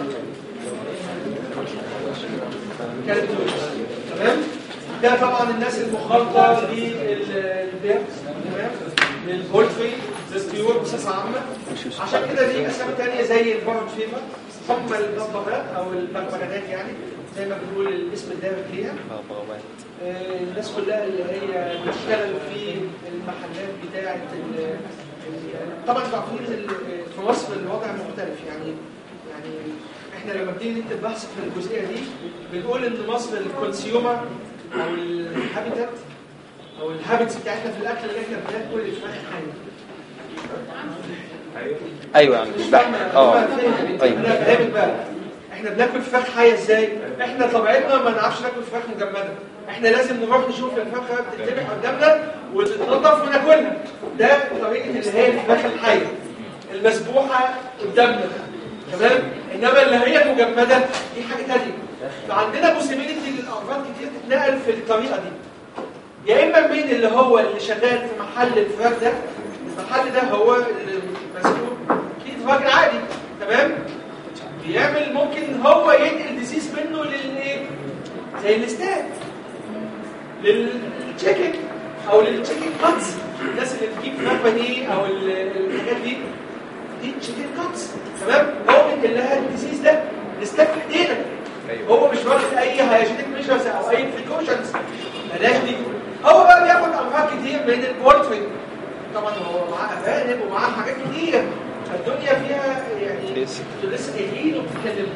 A: كانت تمام ده طبعا الناس المخالطه للبيئة تمام للبولتري للطيور بصفه عامه عشان كده دي اسامي ثانيه زي البارد فيفر هم البغبغاء او البغبغانات يعني زي ما بنقول الاسم الدارج ليها آه، الناس كلها اللي هي بتشتغل في المحلات بتاعه ال- ال- طبعا انتوا عارفين ال- في مصر الوضع مختلف يعني يعني احنا لما بنيجي نكتب بحث في الجزئيه دي بنقول ان مصر الكونسيومر او الهابيتات او الهابتس بتاعتنا في الاكل اللي احنا بناكل الفراخ حيه
B: ايوه يا عم بح- اه ايوه
A: انا فاهمك بقى احنا بناكل فراخ حيه ازاي احنا طبيعتنا ما نعرفش ناكل فراخ مجمده احنا لازم نروح نشوف الفراخ وهي بتتذبح قدامنا وتتنضف وناكلها ده طريقه اللي هي الفراخ الحيه المذبوحه قدامنا تمام انما اللي هي المجمده دي حاجه ثانيه فعندنا بوسيبيليتي للامراض كتير تتنقل في الطريقه دي يا اما مين اللي هو اللي شغال في محل الفراخ ده المحل ده هو اللي مسؤول اكيد راجل عادي تمام بيعمل ممكن هو ينقل ديزيز منه للايه زي الاستاد للتشيكن او للتشيكن كاتس الناس اللي بتجيب فراخ بانيه او ال- الحاجات دي دي تشيكن كاتس تمام هو بينقل لها الديزيز ده الاستاد في ايدينا هو مش واخد اي هيجينيك ميجرز او اي بريكوشنز بلاش دي هو بقى بياخد امراض كتير من البولتري طبعا هو معاه افانب ومعاه حاجات كتير فالدنيا فيها يعني
B: لسه.
A: انتوا لسه جايين وبتتكلموا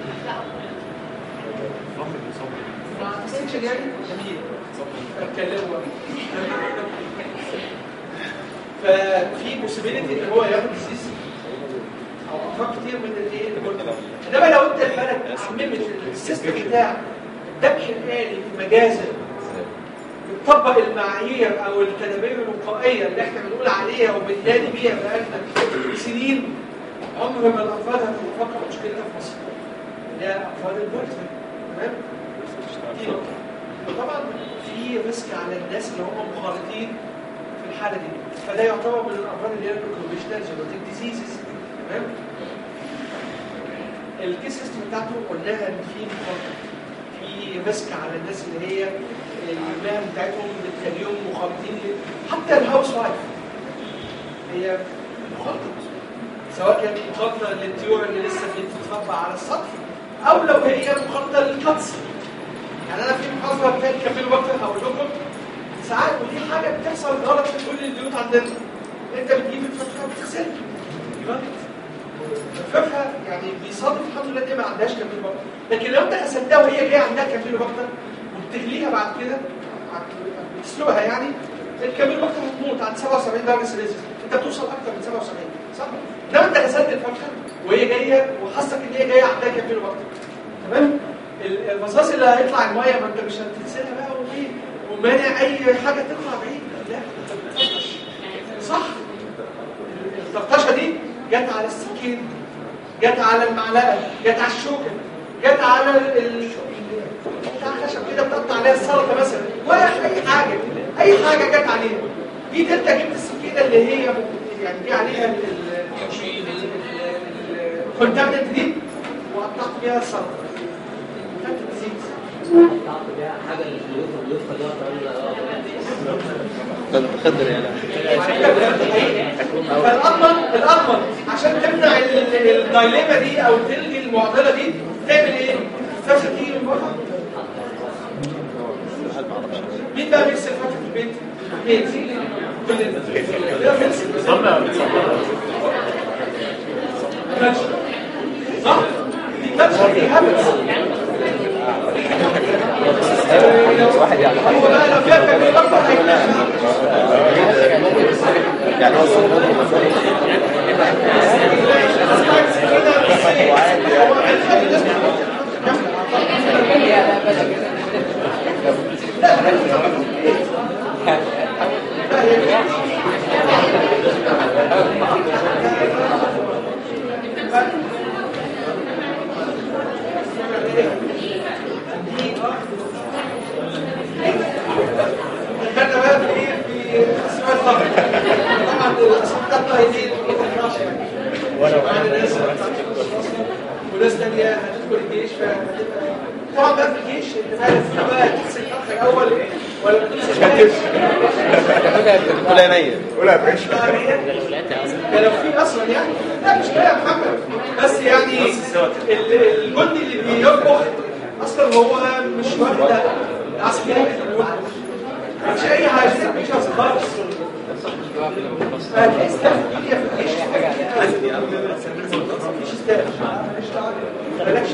A: ما تستنشن يعني جميل اتكلموا بقى. ففي بوسيبيليتي ان هو ياخد ديزيز او امراض كتير من الايه البولتري انما لو انت البلد عممت السيستم بتاعك الذبح الالي في مجازر بتطبق المعايير او التدابير الوقائيه اللي احنا بنقول عليها وبننادي بيها بقالنا سنين عمر ما الافراد هتتفقد مشكلتها في مصر اللي هي افراد البولتري تمام دي نقطه وطبعا في ريسك على الناس اللي هم مخالطين في الحاله دي فده يعتبر من الامراض اللي هي الكونفشنال جينيتيك ديزيزز تمام الكيس سيستم بتاعته قلناها ان في مخاطر في ريسك على الناس اللي هي المهن بتاعتهم بتخليهم مخالطين ل- حتى الهاوس وايف هي مخالطه سواء كانت مخالطه للطيور اللي لسه بتتربى على السطح او لو هي مخالطه للكتس يعني انا في محاضره بتاعت كفيل وقت هقول لكم ساعات ودي حاجه بتحصل غلط في كل البيوت عندنا انت بتجيب الفرخه بتغسلها غلط الفرخه يعني بيصادف الحمد لله دي ما عندهاش كفيل وقت لكن لو انت غسلتها وهي جايه عندها كفيل وقت وبتغليها بعد كده بتسلقها يعني الكاميرا وقت هتموت عند 77 درجه سيليزيوس انت بتوصل اكتر من 77 صح؟ لو انت غسلت الفرخه وهي جايه وحاسك ان هي جايه عندها كاميرا وقت تمام؟ ال- الرصاص اللي هيطلع الميه ما انت مش هتغسلها بقى وايه ومانع اي حاجه تطلع بعيد لا انت بتطرطش صح؟ الطرطشه دي جت على السكين جت على المعلقه جت على الشوكه جت على ال- ال- بتاع خشب كده بتقطع عليها السلطه مثلا ولا اي حاجه اي حاجه جت عليها جيت انت جبت السكينه اللي هي يعني دي عليها الكونتاكت دي وقطعت بيها السلطه خدت الزيت
D: تعطي بيها حاجه اللي في الوفر الوفر دي ولا
B: خضر يا لا
A: فالاضمن الاضمن عشان تمنع ال- ال- الدايليما دي او تلغي المعضله دي تعمل ايه؟ فرشه تيجي من بره مين بقى بيغسل فرشه في البيت؟ مين؟ كلنا كلنا بنغسل كاتش. صح؟ دي كاتشة دي هابتس
B: واحد يعني
A: هو بقى لو فيها كمية أكتر هيكتشف
B: يعني هو
A: دخلنا بقى في ايه في اسماء الطبع طبعا الاسماء الطبع دي ما تنفعش يعني وانا ناس وناس تانية هتدخل الجيش فهتبقى طبعا بقى في الجيش انت عارف فينا بقى تغسل الاخ الاول ولا ما تغسلش
B: ولا نية
A: ده لو في اصلا يعني لا مش كده يا محمد بس يعني ال- الجندي اللي بيطبخ اصلا هو مش واخد عسكري مش اي حاجه مش خالص فتحس في الدنيا في الجيش مفيش ستاف مالكش دعوه مالكش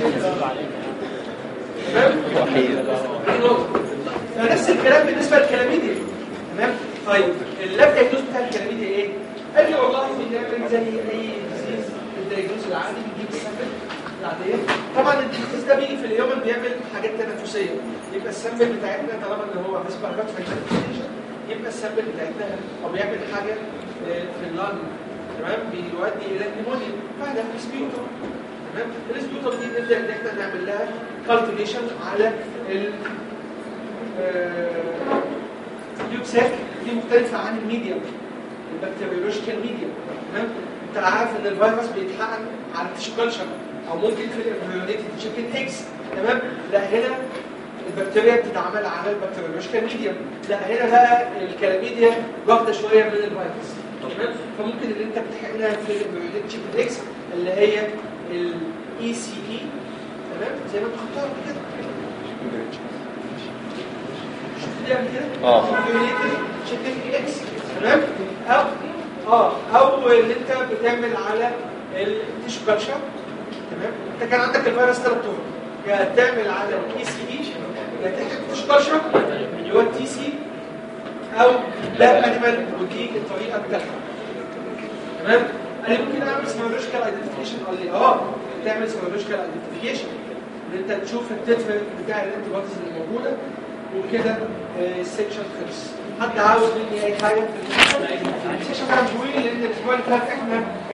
A: تمام
B: وحيد
A: دي نقطة. فنفس الكلام بالنسبة للكلاميديا تمام طيب اللاب دايجنوز بتاع الكلاميديا ايه؟ قال لي والله بنعمل زي اي ديزيز الدايجنوز العادي بنجيب السامبل العادية طبعا الديزيز ده بيجي في اليوم بيعمل حاجات تنافسية يبقى السامبل بتاعتنا طالما ان هو ريسبيرات فايتال يبقى السامبل بتاعتنا او بيعمل حاجة آه، في اللان تمام بيؤدي الى النيمونيا فده ريسبيوتر تمام الريسبيوتر دي نبدا ان احنا نعمل لها كالتيفيشن على ال اليوبساك دي مختلفة عن الميديا البكتيريولوجيكال ميديا تمام انت عارف ان الفيروس بيتحقن على التيشو كلشر او ممكن في الامبريونيتد تشيكن اكس تمام لا هنا البكتيريا بتتعامل على البكتيريولوجيكال ميديا لا هنا بقى الكلاميديا واخده شويه من الفيروس تمام فممكن اللي انت بتحقنها في الامبريونيتد تشيكن اكس اللي هي الاي سي اي تمام زي ما انت خدتها قبل كده شفت دي قبل كده؟
B: اه.
A: شكل اكس تمام او اه او اللي انت بتعمل على التيشو كلشر تمام انت كان عندك الفيروس ثلاث طرق يا تعمل على الاي سي اي يا تحت التيشو كلشر اللي هو التي سي او لا انيمال ودي الطريقه الثالثه تمام انا ممكن اعمل سيرولوجيكال ايدنتيفيكيشن قال لي اه تعمل سيرولوجيكال ايدنتيفيكيشن ان انت تشوف التتر بتاع الانتي بوديز اللي موجوده وكده آه، السكشن خلص حد عاوز مني اي حاجه السكشن كان طويل لان الاسبوع اللي فات احنا